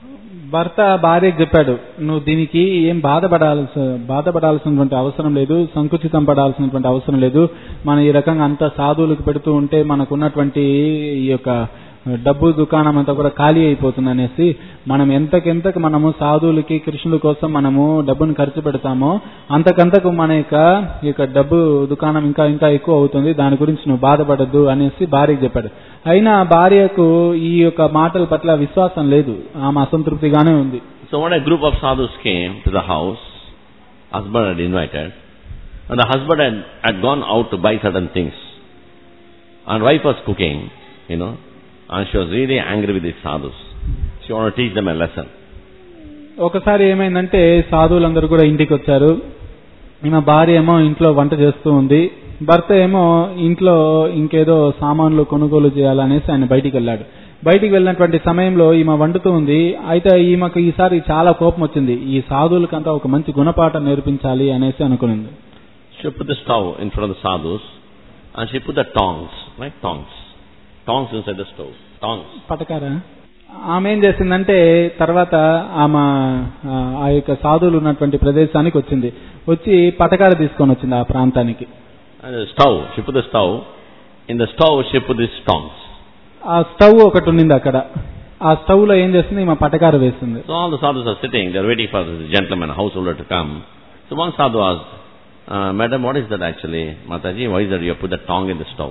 భర్త భార్యకి చెప్పాడు నువ్వు దీనికి ఏం బాధపడాల్సి బాధపడాల్సినటువంటి అవసరం లేదు సంకుచితం పడాల్సినటువంటి అవసరం లేదు మనం ఈ రకంగా అంత సాధువులకు పెడుతూ ఉంటే మనకున్నటువంటి ఈ యొక్క డబ్బు దుకాణం అంతా కూడా ఖాళీ అయిపోతుంది అనేసి మనం ఎంతకెంతకు మనము సాధువులకి కృష్ణుల కోసం మనము డబ్బును ఖర్చు పెడతామో అంతకంతకు మన యొక్క ఈ యొక్క డబ్బు దుకాణం ఇంకా ఇంకా ఎక్కువ అవుతుంది దాని గురించి నువ్వు బాధపడద్దు అనేసి భార్యకి చెప్పాడు అయినా భార్యకు ఈ యొక్క మాటల పట్ల విశ్వాసం లేదు ఆమె అసంతృప్తిగానే ఉంది
So when a group of sadhus came to the house, husband had invited, and the husband had, had gone out to buy certain things. And wife was cooking, you know, and she was really angry with these sadhus. She wanted to teach them a lesson.
ఒకసారి ఏమైందంటే సాధువులందరూ కూడా ఇంటికి వచ్చారు ఈమె భార్య ఏమో ఇంట్లో వంట చేస్తూ ఉంది భర్త ఏమో ఇంట్లో ఇంకేదో సామాన్లు కొనుగోలు చేయాలనేసి ఆయన బయటికి వెళ్ళాడు బయటికి వెళ్ళినటువంటి సమయంలో ఈమె వండుతూ ఉంది అయితే ఈమెకు ఈసారి చాలా కోపం వచ్చింది ఈ సాధువులకంతా ఒక మంచి గుణపాఠం నేర్పించాలి అనేసి అనుకునింది
She put the stove in front of the sadhus, and she put the tongs, right? Tongs. Tongs inside the stove. Tongs.
పటకారా ఆమె ఏం చేసిందంటే తర్వాత ఆమె ఆ, ఆ యొక్క సాధువులు ఉన్నటువంటి ప్రదేశానికి వచ్చింది వచ్చి పటకార తీసుకొని వచ్చింది ఆ ప్రాంతానికి
And the stove, she put the stove. In the stove, she put these tongs.
ఆ స్టవ్ ఒకటి ఉండింది అక్కడ ఆ స్టవ్ లో ఏం చేస్తుంది ఈమె పటకార వేస్తుంది
So all the sadhus are sitting, they're waiting for this gentleman, householder to come. So one sadhu asked, uh, Madam, what is that actually? Mataji, why is that you have put the tong in the stove?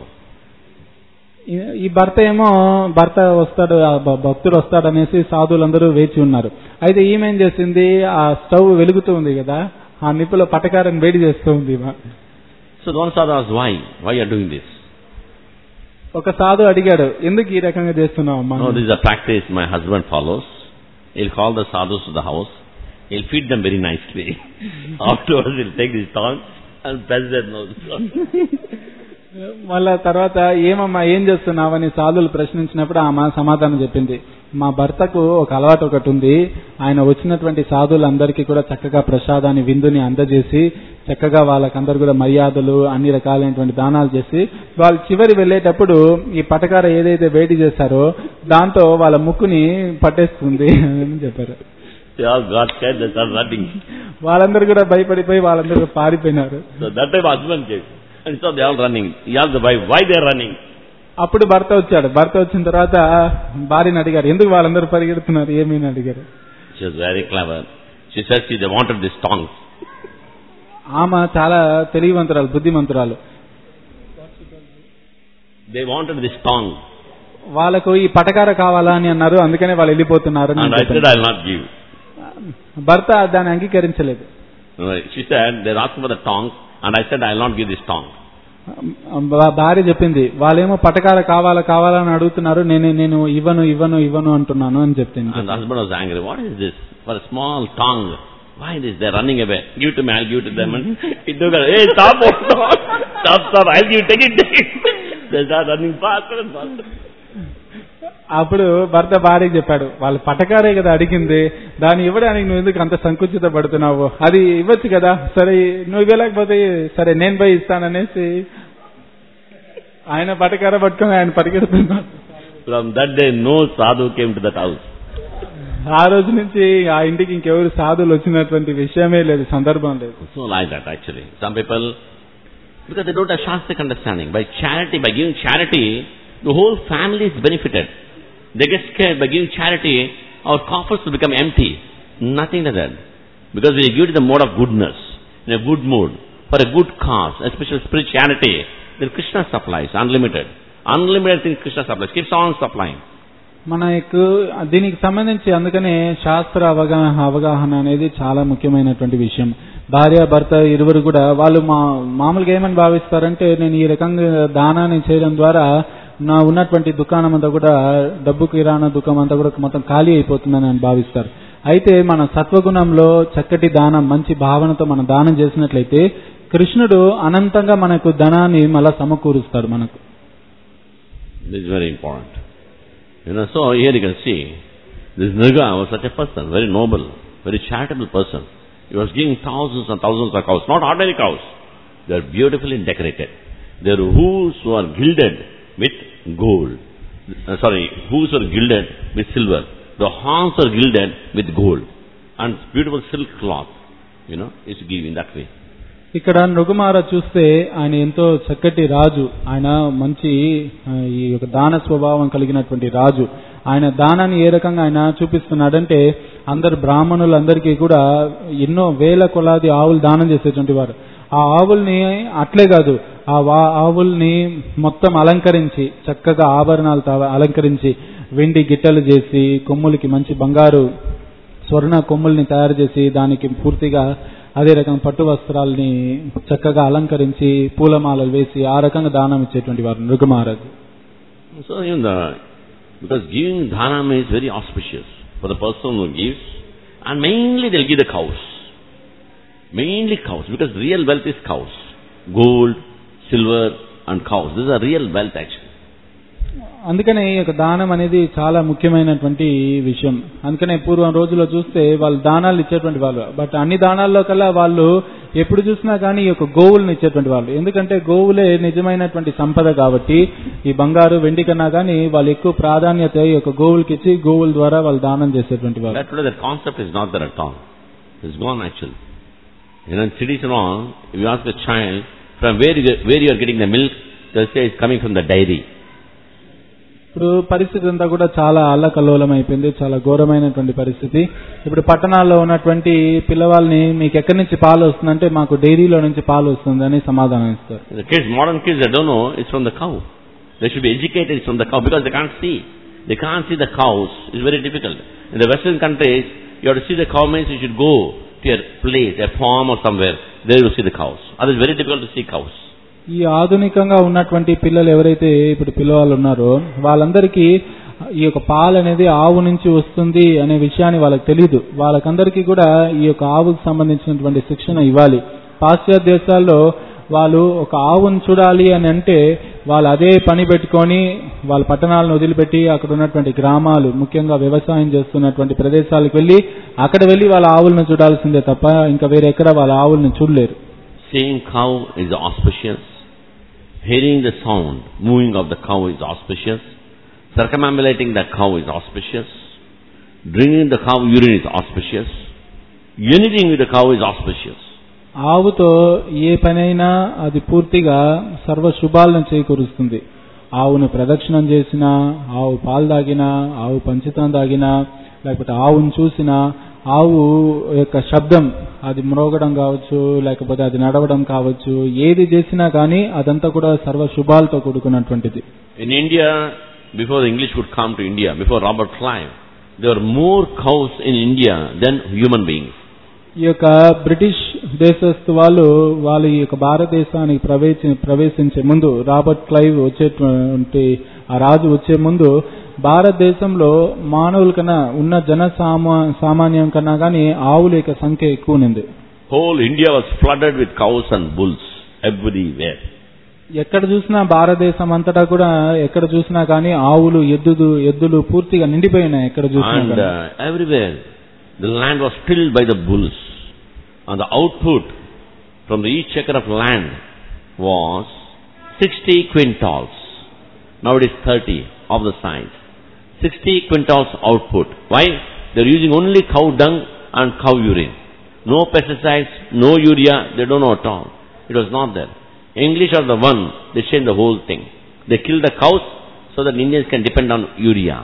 ఈ- ఈ భర్త ఏమో భర్త వస్తాడు ఆ భ- భక్తుడు వస్తాడు అనేసి సాధువులందరూ వేచి ఉన్నారు అయితే ఈమె ఏం చేసింది ఆ స్టవ్ వెలుగుతూ ఉంది కదా ఆ నిప్పులో పటకారం వేడి చేస్తూ ఉంది ఈమె.
So the one sadhu asked, why? Why you are doing this?
ఒక సాధు అడిగాడు ఎందుకు ఈ రకంగా చేస్తున్నావు అమ్మా
No, this is a practice my husband follows. He'll call the sadhus to the house. He'll feed them very nicely. Afterwards, he'll take these tongs and press their nose.
మళ్ళా తర్వాత ఏమమ్మా ఏం చేస్తున్నావని సాధువులు ప్రశ్నించినప్పుడు ఆమె సమాధానం చెప్పింది మా భర్తకు ఒక అలవాటు ఒకటి ఉంది ఆయన వచ్చినటువంటి సాధువులందరికీ కూడా చక్కగా ప్రసాదాన్ని విందుని అందజేసి చక్కగా వాళ్ళకందరూ కూడా మర్యాదలు అన్ని రకాలైనటువంటి దానాలు చేసి వాళ్ళు చివరి వెళ్ళేటప్పుడు ఈ పటకార ఏదైతే వేడి చేశారో దాంతో వాళ్ళ ముక్కుని పట్టేస్తుంది అని చెప్పారు
They all got scared, they started running.
వాళ్ళందరూ కూడా భయపడిపోయి వాళ్ళందరూ కూడా పారిపోయినారు
So that time husband came. And so they all running. He asked the wife, why they are running?
అప్పుడు భర్త వచ్చాడు భర్త వచ్చిన తర్వాత భార్యని అడిగారు ఎందుకు వాళ్ళందరూ పరిగెడుతున్నారు ఏమని అడిగారు
She was very clever. She said she, they wanted these tongs.
ఆమె చాలా తెలివివంతురాలు బుద్ధిమంతురాలు
They wanted this tong.
వాళ్ళకు ఈ పటకార కావాలా అని అన్నారు అందుకనే వాళ్ళు వెళ్ళిపోతున్నారు అని
And I
చెప్పాను.
said, I'll not give.
భర్త దాన్ని అంగీకరించలేదు
She said, they're asking for the tongs. And I said, I'll not give this tong.
భా- భార్య చెప్పింది వాళ్ళేమో పటకార కావాలా కావాలా అని అడుగుతున్నారు నేను నేను ఇవ్వను ఇవ్వను ఇవ్వను అంటున్నాను అని చెప్పింది
And the husband was angry. What is this? For a small tongue. Why this? They're running away. Give it to me, I'll give it to them. And he took her, hey, stop, oh, stop, stop, stop, I'll give it, take it, take it. They start running faster and faster.
అప్పుడు భర్త భార్యకి చెప్పాడు వాళ్ళు పటకారే కదా అడిగింది దాన్ని ఇవ్వడానికి నువ్వు ఎందుకు అంత సంకుచిత పడుతున్నావు అది ఇవ్వచ్చు కదా సరే నువ్వు ఇవ్వలేకపోతే సరే నేను పోయి ఇస్తాననేసి ఆయన పటకార పట్టుకొని ఆయన పరిగెడుతున్నాడు
From that day, no sadhu came to that house.
ఆ రోజు నుంచి ఆ ఇంటికి ఇంకెవరు సాధువులు వచ్చినటువంటి విషయమే లేదు సందర్భం లేదు
So like that actually. Some people, because they don't have Shastric understanding. By charity, by giving charity, the whole family is benefited. They get scared by giving charity, our coffers will become empty. Nothing like that. Because we give it in the mode of goodness, in a good mood, for a good cause, especially spirituality, then Krishna supplies, unlimited. Unlimited things Krishna supplies, keeps on supplying.
మనకు దీనికి సంబంధించి అందుకనే శాస్త్ర అవగాహన అవగాహన అనేది చాలా ముఖ్యమైనటువంటి విషయం భార్య భర్త ఇరువురు కూడా వాళ్ళు మా మామూలుగా ఏమని భావిస్తారంటే నేను ఈ రకంగా దానాన్ని చేయడం ద్వారా నా ఉన్నటువంటి దుకాణం అంతా కూడా డబ్బు కిరాణా దుకాణం అంతా కూడా మొత్తం ఖాళీ అయిపోతుందని అని భావిస్తారు అయితే మన సత్వగుణంలో చక్కటి దానం మంచి భావనతో మనం దానం చేసినట్లయితే కృష్ణుడు అనంతంగా మనకు ధనాన్ని మళ్ళా సమకూరుస్తాడు మనకు
This is very important. You know, so here you can see, this Nirga was such a person, very noble, very charitable person. He was giving thousands and thousands of cows, not ordinary cows. They are beautifully decorated. They are hooves who are gilded with gold. Uh, sorry, hooves were gilded with silver. the horns are gilded with gold and beautiful silk cloth, you know, is to give in that way.
ఇక్కడ నృగుమార చూస్తే ఆయన ఎంతో చక్కటి రాజు ఆయన మంచి ఆ, ఈ యొక్క దాన స్వభావం కలిగినటువంటి రాజు ఆయన దానాన్ని ఏ రకంగా ఆయన చూపిస్తున్నాడంటే అందరు బ్రాహ్మణులందరికీ కూడా ఎన్నో వేల కొలాది ఆవులు దానం చేసేటువంటి వారు ఆ ఆవుల్ని అట్లే కాదు ఆ వా- ఆవుల్ని మొత్తం అలంకరించి చక్కగా ఆభరణాలతో అలంకరించి వెండి గిట్టలు చేసి కొమ్ములకి మంచి బంగారు స్వర్ణ కొమ్ముల్ని తయారు చేసి దానికి పూర్తిగా అదే రకం పట్టు వస్త్రాల్ని చక్కగా అలంకరించి పూలమాలలు వేసి ఆ రకంగా దానం ఇచ్చేటువంటి వారు నృగమహారాజు
So even the, because giving dhanam is very auspicious for the person who gives, and mainly they'll give the cows. Mainly cows, because real wealth is cows. Gold, silver, and cows. This is a real wealth actually.
అందుకనే ఈ యొక్క దానం అనేది చాలా ముఖ్యమైనటువంటి విషయం అందుకనే పూర్వం రోజుల్లో చూస్తే వాళ్ళు దానాలు ఇచ్చేటువంటి వాళ్ళు బట్ అన్ని దానాల్లో కల్లా వాళ్ళు ఎప్పుడు చూసినా కానీ ఈ యొక్క గోవులను ఇచ్చేటువంటి వాళ్ళు ఎందుకంటే గోవులే నిజమైనటువంటి సంపద కాబట్టి ఈ బంగారు వెండి కన్నా కానీ వాళ్ళు ఎక్కువ ప్రాధాన్యత ఈ యొక్క గోవులకి ఇచ్చి గోవుల ద్వారా వాళ్ళు దానం చేసేటువంటి వాళ్ళు
That today that concept is not there at all. It's gone actually. You know, in cities and all, if you ask a child from where you, get- where you are getting the milk, they'll say it's coming from the dairy.
ఇప్పుడు పరిస్థితి అంతా కూడా చాలా అల్లకల్లోలం అయిపోయింది చాలా ఘోరమైనటువంటి పరిస్థితి ఇప్పుడు పట్టణాల్లో ఉన్నటువంటి పిల్లవాళ్ళని మీకు ఎక్కడి నుంచి పాలు వస్తుందంటే మాకు డైరీలో నుంచి పాలు వస్తుందని సమాధానం ఇస్తారు
The kids, modern kids, they don't know it's from the cow. They should be educated it's from the cow because they can't see. They can't see the cows. It's very difficult. In the Western countries, you have to see the cow means you should go to a place, a farm or somewhere. There you see the cows. Otherwise, very difficult to see cows.
ఈ ఆధునికంగా ఉన్నటువంటి పిల్లలు ఎవరైతే ఇప్పుడు పిల్లవాళ్ళు ఉన్నారో వాళ్ళందరికీ ఈ యొక్క పాలు అనేది ఆవు నుంచి వస్తుంది అనే విషయాన్ని వాళ్ళకి తెలియదు వాళ్ళకందరికీ కూడా ఈ యొక్క ఆవుకు సంబంధించినటువంటి శిక్షణ ఇవ్వాలి పాశ్చాత్య దేశాల్లో వాళ్ళు ఒక ఆవును చూడాలి అని అంటే వాళ్ళు అదే పని పెట్టుకొని వాళ్ళ పట్టణాలను వదిలిపెట్టి అక్కడ ఉన్నటువంటి గ్రామాలు ముఖ్యంగా వ్యవసాయం చేస్తున్నటువంటి ప్రదేశాలకు వెళ్ళి అక్కడ వెళ్ళి వాళ్ళ ఆవులను చూడాల్సిందే తప్ప ఇంకా వేరే ఎక్కడ వాళ్ళ ఆవులను చూడలేరు
Seeing cow is auspicious. Hearing the sound, moving of the cow is auspicious. Circumambulating the cow is auspicious. Drinking the cow urine is auspicious. Uniting with the cow is auspicious.
ఆవుతో ఏ పనైనా అది పూర్తిగా సర్వ శుభాలను చేకూరుస్తుంది ఆవును ప్రదక్షిణం చేసినా ఆవు పాలు తాగినా ఆవు పంచితం తాగినా లేకపోతే ఆవును చూసినా ఆవు యొక్క శబ్దం అది మ్రోగడం కావచ్చు లేకపోతే అది నడవడం కావచ్చు ఏది చేసినా కానీ అదంతా కూడా సర్వ శుభాలతో కూడుకున్నటువంటిది
In India, before the English could come to India, before Robert Clive, there were more cows in India than human beings.
ఈ యొక్క బ్రిటిష్ దేశస్థు వాళ్ళు వాళ్ళు ఈ యొక్క భారతదేశానికి ప్రవేశి ప్రవేశించే ముందు రాబర్ట్ క్లైవ్ వచ్చేటువంటి ఆ రాజు వచ్చే ముందు భారతదేశంలో మానవుల కన్నా ఉన్న జన సామా సామాన్యం కన్నా కానీ ఆవుల యొక్క సంఖ్య ఎక్కువ ఉంది
Whole India was flooded with cows and bulls everywhere.
ఎక్కడ చూసినా భారతదేశం అంతటా కూడా ఎక్కడ చూసినా కానీ ఆవులు ఎద్దులు ఎద్దులు పూర్తిగా నిండిపోయినాయి ఎక్కడ చూసినా
And
కానీ.
uh, everywhere, the land was filled by the bulls. And the output from the each acre of land was 60 quintals. Now it is 30 of the size. 60 quintals output. Why? They're using only cow dung and cow urine. No pesticides, no urea, they don't know at all. It was not there. English are the one, they changed the whole thing. They kill the cows so that Indians can depend on urea.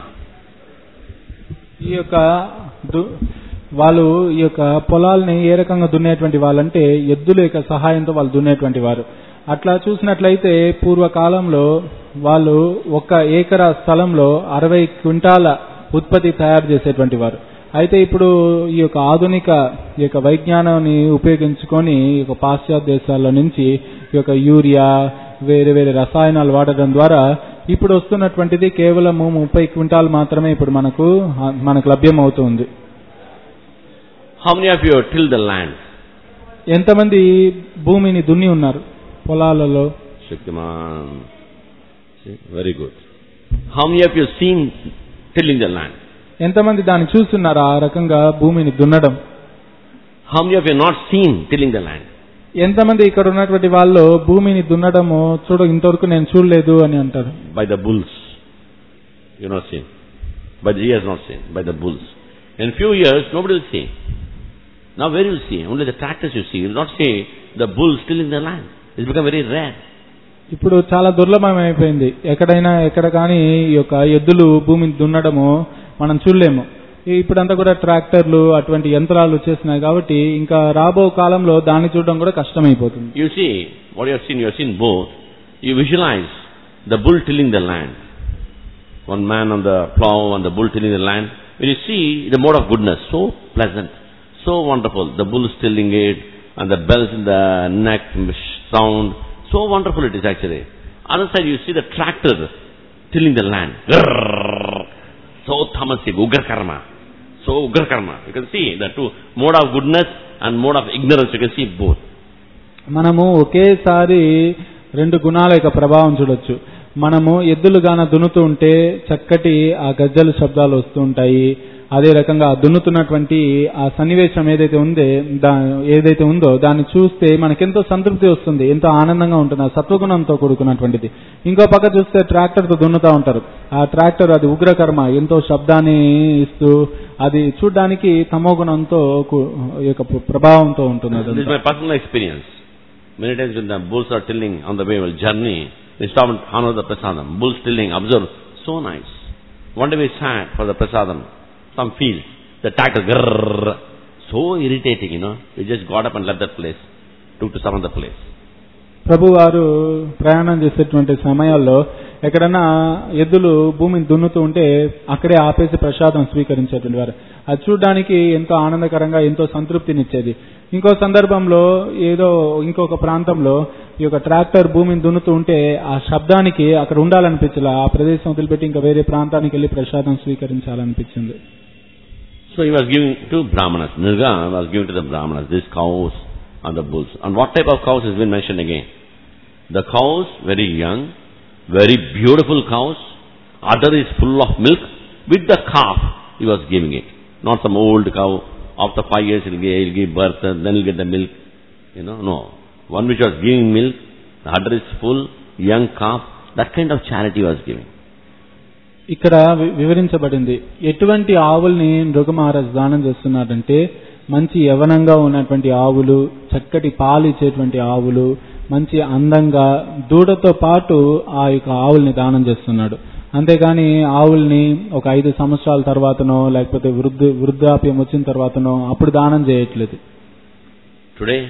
ఈ యొక్క దు- వాళ్ళు ఈ యొక్క పొలాల్ని ఏ రకంగా దున్నేటువంటి వాళ్ళంటే ఎద్దుల యొక్క సహాయంతో వాళ్ళు దున్నేటువంటి వారు అట్లా చూసినట్లయితే పూర్వకాలంలో వాళ్ళు ఒక ఏకర స్థలంలో అరవై క్వింటాల ఉత్పత్తి తయారు చేసేటువంటి వారు అయితే ఇప్పుడు ఈ యొక్క ఆధునిక ఈ యొక్క వైజ్ఞానాన్ని ఉపయోగించుకొని ఈ యొక్క పాశ్చాత్య దేశాల నుంచి ఈ యొక్క యూరియా వేరే వేరే రసాయనాలు వాడడం ద్వారా ఇప్పుడు వస్తున్నటువంటిది కేవలం ముప్పై క్వింటాల్ మాత్రమే ఇప్పుడు మనకు మనకు లభ్యం అవుతుంది
How many of you have tilled the land?
ఎంతమంది భూమిని దున్ని ఉన్నారు పొలాలలో
Shaktiman. See, very good. How many of you have seen tilling the land?
ఎంతమంది దాన్ని చూస్తున్నారు ఆ రకంగా భూమిని దున్నడం
How many of you have not seen tilling the land?
ఎంతమంది ఇక్కడ ఉన్నటువంటి వాళ్ళు భూమిని దున్నడము చూడ ఇంతవరకు నేను చూడలేదు అని అంటారు
By the bulls. You not seen. but he has not seen, by the bulls. In few years, nobody will see. Now where you will see? Only the tractors you see. You will not see the bulls still in the land. It's become very rare.
ఇప్పుడు చాలా దుర్లభం అయిపోయింది ఎక్కడైనా ఎక్కడ కానీ ఈ యొక్క ఎద్దులు భూమిని దున్నడము మనం చూడలేము ఈ ఇప్పుడంతా కూడా ట్రాక్టర్లు అటువంటి యంత్రాలు వచ్చేసినాయి కాబట్టి ఇంకా రాబో కాలంలో దాన్ని చూడడం కూడా కష్టమైపోతుంది
You see, what you have seen, you have seen both. You visualize the bull tilling the land. One man on the plow and the bull tilling the land. When you see the mode of goodness, so pleasant, so wonderful. The bull is tilling it and the bells in the neck sound. So wonderful it is actually. Other side you see the tractor tilling the land. Grrrr. So tamasic, ugra karma. So ugra karma. You can see the two mode of goodness and mode of ignorance. You can see both.
మనము ఒకేసారి రెండు గుణాల యొక్క ప్రభావం చూడొచ్చు మనము ఎద్దులు గాన దున్నుతూ ఉంటే చక్కటి ఆ గజ్జల శబ్దాలు వస్తూ ఉంటాయి అదే రకంగా ఆ దున్నుతున్నటువంటి ఆ సన్నివేశం ఏదైతే ఉందే దా ఏదైతే ఉందో దాన్ని చూస్తే మనకెంతో సంతృప్తి వస్తుంది ఎంతో ఆనందంగా ఉంటుంది ఆ సత్వగుణంతో కూడుకున్నటువంటిది ఇంకో పక్క చూస్తే ట్రాక్టర్ తో దున్నుతా ఉంటారు ఆ ట్రాక్టర్ అది ఉగ్రకర్మ ఎంతో శబ్దాన్ని ఇస్తూ అది చూడ్డానికి తమో గుణంతో కు- ఈ యొక్క ప్రభావంతో ఉంటుంది
This is
అదంతా.
my personal experience. Many times when the bulls are tilling on the way, well, journey, we stop and honor the prasadam. Bulls tilling, observe, so nice. One day we sat for the prasadam, some field, the tractor, grrrr, so irritating, you know. We just got up and left that place, took to some other place.
ప్రభు వారు ప్రయాణం చేసేటువంటి సమయాల్లో ఎక్కడన్నా ఎద్దులు భూమిని దున్నుతూ ఉంటే అక్కడే ఆపేసి ప్రసాదం స్వీకరించేటువంటి వారు అది చూడడానికి ఎంతో ఆనందకరంగా ఎంతో సంతృప్తినిచ్చేది ఇంకో సందర్భంలో ఏదో ఇంకొక ప్రాంతంలో ఈ యొక్క ట్రాక్టర్ భూమిని దున్నుతూ ఉంటే ఆ శబ్దానికి అక్కడ ఉండాలనిపించలే ఆ ప్రదేశం వదిలిపెట్టి ఇంకా వేరే ప్రాంతానికి వెళ్ళి ప్రసాదం స్వీకరించాలనిపించింది
So he was giving to Brahmanas. Nirga was giving to the Brahmanas, these cows and the bulls. And what type of cows has been mentioned again? The cows, very young, very beautiful cows. Udder is full of milk. With the calf, he was giving it. Not some old cow. After five years, he'll give, he'll give birth, and then he'll get the milk. You know, no. One which was giving milk, the udder is full, young calf. That kind of charity he was giving.
ఇక్కడ వి- వివరించబడింది ఎటువంటి ఆవుల్ని మృగమహారాజ్ దానం చేస్తున్నాడంటే మంచి యవనంగా ఉన్నటువంటి ఆవులు చక్కటి పాలు ఇచ్చేటువంటి ఆవులు మంచి అందంగా దూడతో పాటు ఆ యొక్క ఆవుల్ని దానం చేస్తున్నాడు అంతేగాని ఆవుల్ని ఒక ఐదు సంవత్సరాల తర్వాతనో లేకపోతే వృద్ధ వృద్ధాప్యం వచ్చిన తర్వాతనో అప్పుడు దానం చేయట్లేదు
Today,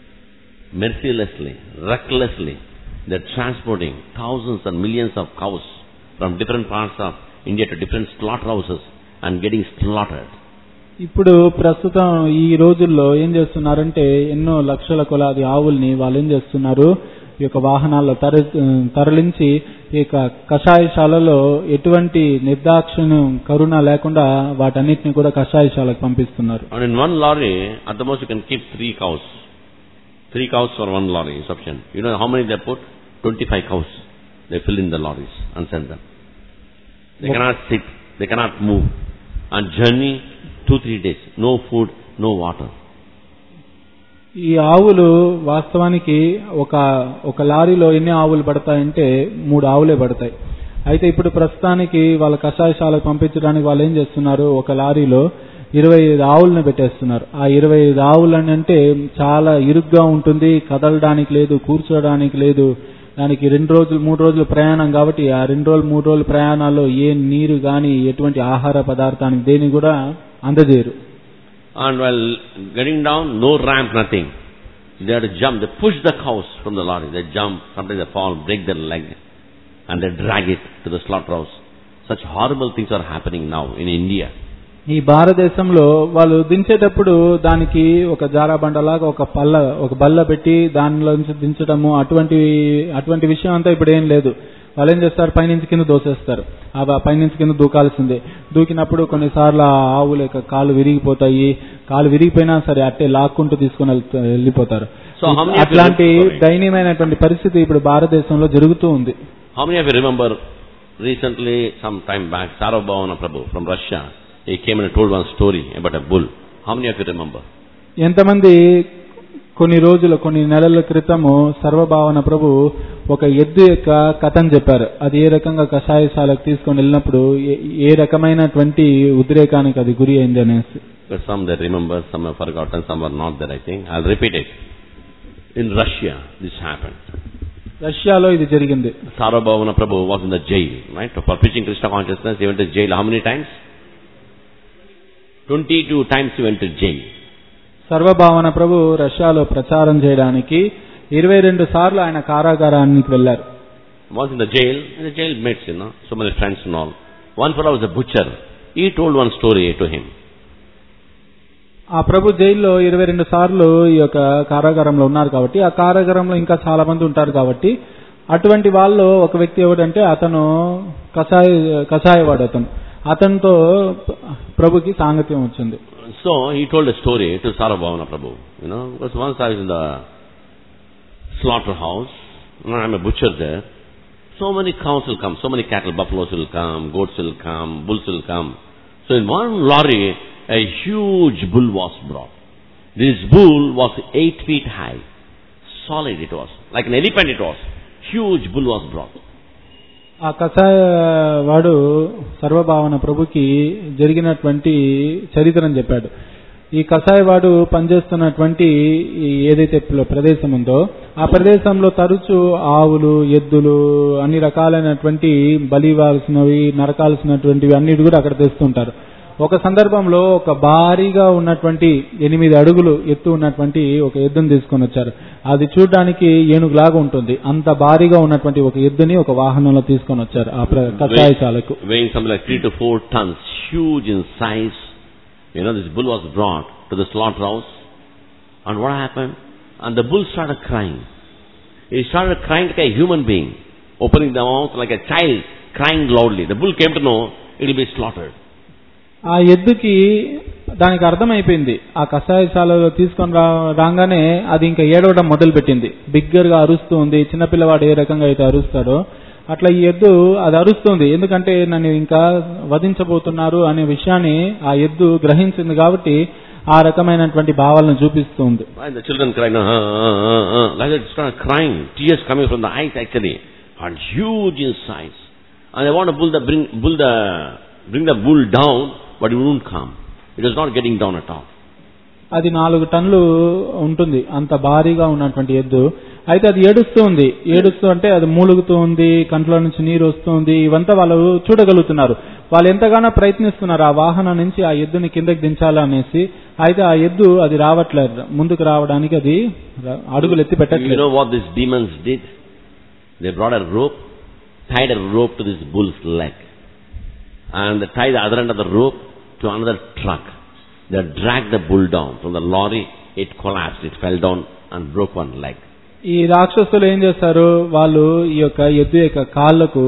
mercilessly, recklessly, they're transporting thousands and millions of cows from different parts of India to different slaughterhouses and getting slaughtered.
ఇప్పుడు ప్రస్తుతం ఈ రోజుల్లో ఏం చేస్తున్నారంటే ఎన్నో లక్షల కొలాది ఆవుల్ని వాళ్ళు ఏం చేస్తున్నారు ఈ యొక్క వాహనాల్లో తర తరలించి ఈ యొక్క కషాయశాలలో ఎటువంటి నిర్దాక్షిణ్యం కరుణ లేకుండా వాటన్నిటిని కూడా కషాయశాలకు పంపిస్తున్నారు
And in one lorry, at the most you can keep three cows. Three cows for one lorry is sufficient. You know how many they put? 25 cows. They fill in the lorries and send them. They cannot sit, they cannot move. And journey, two, three days. No food, no water.
ఈ ఆవులు వాస్తవానికి ఒక ఒక లారీలో ఎన్ని ఆవులు పడతాయంటే మూడు ఆవులే పడతాయి అయితే ఇప్పుడు ప్రస్తుతానికి వాళ్ళ కషాయశాలకు పంపించడానికి వాళ్ళు ఏం చేస్తున్నారు ఒక లారీలో ఇరవై ఐదు ఆవులను పెట్టేస్తున్నారు ఆ ఇరవై ఐదు ఆవులని అంటే చాలా ఇరుగ్గా ఉంటుంది కదలడానికి లేదు కూర్చోడానికి లేదు దానికి రెండు రోజులు మూడు రోజులు ప్రయాణం కాబట్టి ఆ రెండు రోజులు మూడు రోజుల ప్రయాణాల్లో ఏ నీరు గాని ఎటువంటి ఆహార పదార్థానికి దేని కూడా అందజేయరు
And while getting down, no ramp, nothing. They have to jump. They push the cows from the lorry. They jump. Sometimes they fall, break their leg, and they drag it to the slaughterhouse. Such horrible things are happening now in India.
ఈ భారతదేశంలో వాళ్ళు దించేటప్పుడు దానికి ఒక Zara బండలాగా ఒక పల్ల ఒక బల్ల పెట్టి దానిలో నుంచి దించడము అటువంటి అటువంటి విషయం అంతా ఇప్పుడు ఏం లేదు వాళ్ళు ఏం చేస్తారు పైనుంచి కింద దోసేస్తారు ఆ బ- పైనుంచి కింద దూకాల్సిందే దూకినప్పుడు కొన్నిసార్లు ఆ ఆవుల యొక్క కాలు విరిగిపోతాయి కాలు విరిగిపోయినా సరే అట్టే లాక్కుంటూ తీసుకుని వెళ్త- వెళ్ళిపోతారు
So how many of you
అట్లాంటి
look for it?
దయనీయమైనటువంటి పరిస్థితి ఇప్పుడు భారతదేశంలో జరుగుతూ ఉంది
How many of you remember recently, some time back, Sarvabhavana Prabhu from Russia, he came and told one story about a bull. How many of you remember?
ఎంతమంది కొన్ని రోజుల కొన్ని నెలల క్రితము సర్వభావన ప్రభు ఒక ఎద్దు యొక్క కథను చెప్పారు అది ఏ రకంగా కషాయశాలకు తీసుకొని వెళ్ళినప్పుడు ఏ- ఏ రకమైనటువంటి ఉద్రేకానికి అది గురి అయింది అనేసి
But some they remember, some have forgotten, some are not there, I think. I'll repeat it. In Russia, this happened.
రష్యాలో ఇది జరిగింది
Sarvabhavana Prabhu was in the jail, right? For preaching Krishna consciousness, he went to jail how many times? 22 times he went to jail.
సర్వభావన ప్రభు రష్యాలో ప్రచారం చేయడానికి ఇరవై రెండు సార్లు ఆయన కారాగారానికి వెళ్లారు
Was in the jail, in the jail mates, you know, so many friends and all. One fellow was a butcher. He told one story to him.
ఆ ప్రభు జైల్లో ఇరవై రెండు సార్లు ఈ యొక్క కారాగారంలో ఉన్నారు కాబట్టి ఆ కారాగారంలో ఇంకా చాలా మంది ఉంటారు కాబట్టి అటువంటి వాళ్ళు ఒక వ్యక్తి ఎవడంటే అతను కషాయ కషాయవాడు అతను అతనితో ప్రభుకి సాంగత్యం వచ్చింది
So he told a story to Sarvabhavana Prabhu. You know, because once I was in the slaughterhouse, and I'm a butcher there. So many cows will come, so many cattle, buffaloes will come, goats will come, bulls will come. So in one lorry, a huge bull was brought. This bull was eight feet high. Solid it was. Like an elephant it was. Huge bull was brought.
ఆ కషాయ వాడు సర్వభావన ప్రభుకి జరిగినటువంటి చరిత్రను చెప్పాడు ఈ కషాయవాడు పనిచేస్తున్నటువంటి ఈ ఏదైతే ప్ల- ప్రదేశం ఉందో ఆ ప్రదేశంలో తరచు ఆవులు ఎద్దులు అన్ని రకాలైనటువంటి బలి ఇవ్వాల్సినవి నరకాల్సినటువంటివి అన్నిటి కూడా అక్కడ తెస్తుంటారు ఒక సందర్భంలో ఒక భారీగా ఉన్నటువంటి ఎనిమిది అడుగులు ఎత్తు ఉన్నటువంటి ఒక ఎద్దును తీసుకొని వచ్చారు అది చూడడానికి ఏనుగులాగా ఉంటుంది అంత భారీగా ఉన్నటువంటి ఒక ఎద్దుని ఒక వాహనంలో తీసుకొని వచ్చారు ఆ ప్ర- కషాయశాలకు
weighing something like three to four tons, huge in size. You know, this bull was brought to the slaughterhouse. And what happened? And the bull started crying. He started crying like a human being, opening the mouth like a child, crying loudly. The bull came to know it will be slaughtered.
ఆ ఎద్దుకి దానికి అర్థమైపోయింది ఆ కషాయశాలలో తీసుకొని రా రాగానే అది ఇంకా ఏడవడం మొదలుపెట్టింది బిగ్గరగా అరుస్తూ ఉంది చిన్నపిల్లవాడు ఏ రకంగా అయితే అరుస్తాడో అట్లా ఈ ఎద్దు అది అరుస్తుంది ఎందుకంటే నన్ను ఇంకా వధించబోతున్నారు అనే విషయాన్ని ఆ ఎద్దు గ్రహించింది కాబట్టి ఆ రకమైనటువంటి భావాలను చూపిస్తుంది
Right? The children cried, uh, uh, uh, uh. like that, started crying, tears coming from the eyes actually, and huge in size. And they want to pull the, bring, pull the, bring the bull down, but it wouldn't come. It was not getting down at all.
అది నాలుగు టన్నులు ఉంటుంది అంత భారీగా ఉన్నటువంటి ఎద్దు అయితే అది ఏడుస్తూ ఉంది ఏడుస్తూ అంటే అది మూలుగుతూ ఉంది కంట్లో నుంచి నీరు వస్తుంది ఇవంతా వాళ్ళు చూడగలుగుతున్నారు వాళ్ళు ఎంతగానో ప్రయత్నిస్తున్నారు ఆ వాహనం నుంచి ఆ ఎద్దుని కిందకి దించాలనేసి అయితే ఆ ఎద్దు అది రావట్లేదు ముందుకు రావడానికి అది ర- అడుగులు ఎత్తి
You
పెట్టట్లేదు
know what these demons did? They brought a rope, tied a rope to this bull's leg, and they tied the other end of the rope to another truck. They dragged the bull down from the lorry. It collapsed. It fell down and broke one leg.
ఈ రాక్షసులు ఏం చేస్తారు వాళ్ళు ఈ యొక్క ఎద్దు యొక్క కాళ్ళకు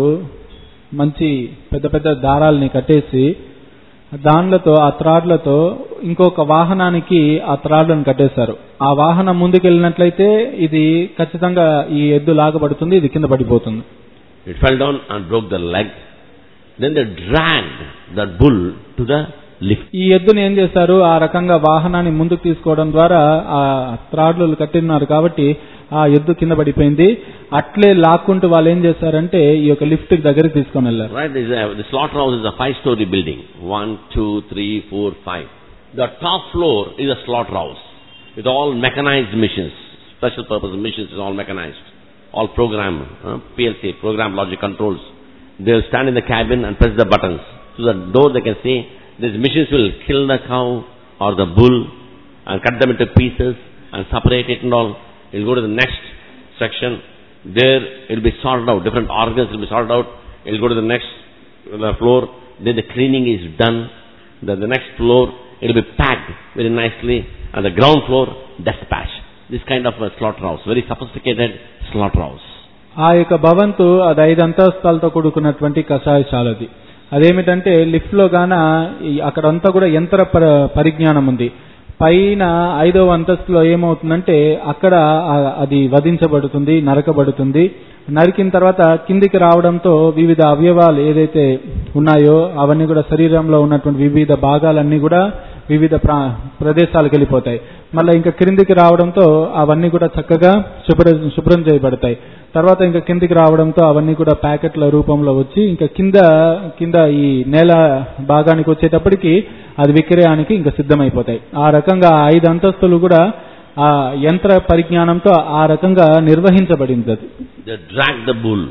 మంచి పెద్ద పెద్ద దారాలని కట్టేసి దానిలతో ఆ త్రాడ్లతో ఇంకొక వాహనానికి ఆ త్రాడ్లను కట్టేశారు ఆ వాహనం ముందుకెళ్ళినట్లయితే ఇది ఖచ్చితంగా ఈ ఎద్దు లాగబడుతుంది ఇది కింద పడిపోతుంది
It fell down and broke the leg. Then they dragged the bull to the lift.
ఈ ఎద్దుని ఏం చేశారు ఆ రకంగా వాహనాన్ని ముందుకు తీసుకోవడం ద్వారా ఆ త్రాడ్లు కట్టినారు కాబట్టి ఆ ఎద్దు కింద పడిపోయింది అట్లే లాక్కుంటూ వాళ్ళు ఏం చేశారంటే ఈ యొక్క లిఫ్ట్ దగ్గరికి తీసుకొని వెళ్ళారు
Right? This is a, the slaughterhouse is a five-story building. One, two, three, four, five. The top floor is a slaughterhouse with all mechanized machines, special purpose machines is all mechanized, all program, uh, PLC, program logic controls. They'll stand in the cabin and press the buttons. To the door they can say, these machines will kill the cow or the bull and cut them into pieces and separate it and all. It'll go to the next section. There it'll be sorted out. Different organs will be sorted out. It'll go to the next the floor. Then the cleaning is done. The, the next floor it'll be packed very nicely. And the ground floor dispatch. This kind of a slaughterhouse, very sophisticated slaughterhouse.
ఆ యొక్క భవంతు అది ఐదు అంతస్తులతో కూడుకున్నటువంటి కషాయశాలది అదేమిటంటే lift లో గాన ఈ- అక్కడంతా కూడా యంత్ర పర- పరిజ్ఞానం ఉంది పైన ఐదవ అంతస్తులో ఏమవుతుందంటే అక్కడ ఆ- అది వధించబడుతుంది నరకబడుతుంది నరికిన తర్వాత కిందికి రావడంతో వివిధ అవయవాలు ఏదైతే ఉన్నాయో అవన్నీ కూడా శరీరంలో ఉన్నటువంటి వివిధ భాగాలన్నీ కూడా వివిధ ప్రా ప్రదేశాలకు వెళ్ళిపోతాయి మళ్ళీ ఇంకా క్రిందికి రావడంతో అవన్నీ కూడా చక్కగా శుభ్ర శుభ్రం చేయబడతాయి తర్వాత ఇంకా కిందికి రావడంతో అవన్నీ కూడా ప్యాకెట్ల రూపంలో వచ్చి ఇంకా కింద కింద ఈ నేల భాగానికి వచ్చేటప్పటికి అది విక్రయానికి ఇంకా సిద్ధమైపోతాయి ఆ రకంగా ఆ ఐదు అంతస్తులు కూడా ఆ యంత్ర పరిజ్ఞానంతో ఆ రకంగా నిర్వహించబడింది అది
They dragged the bull.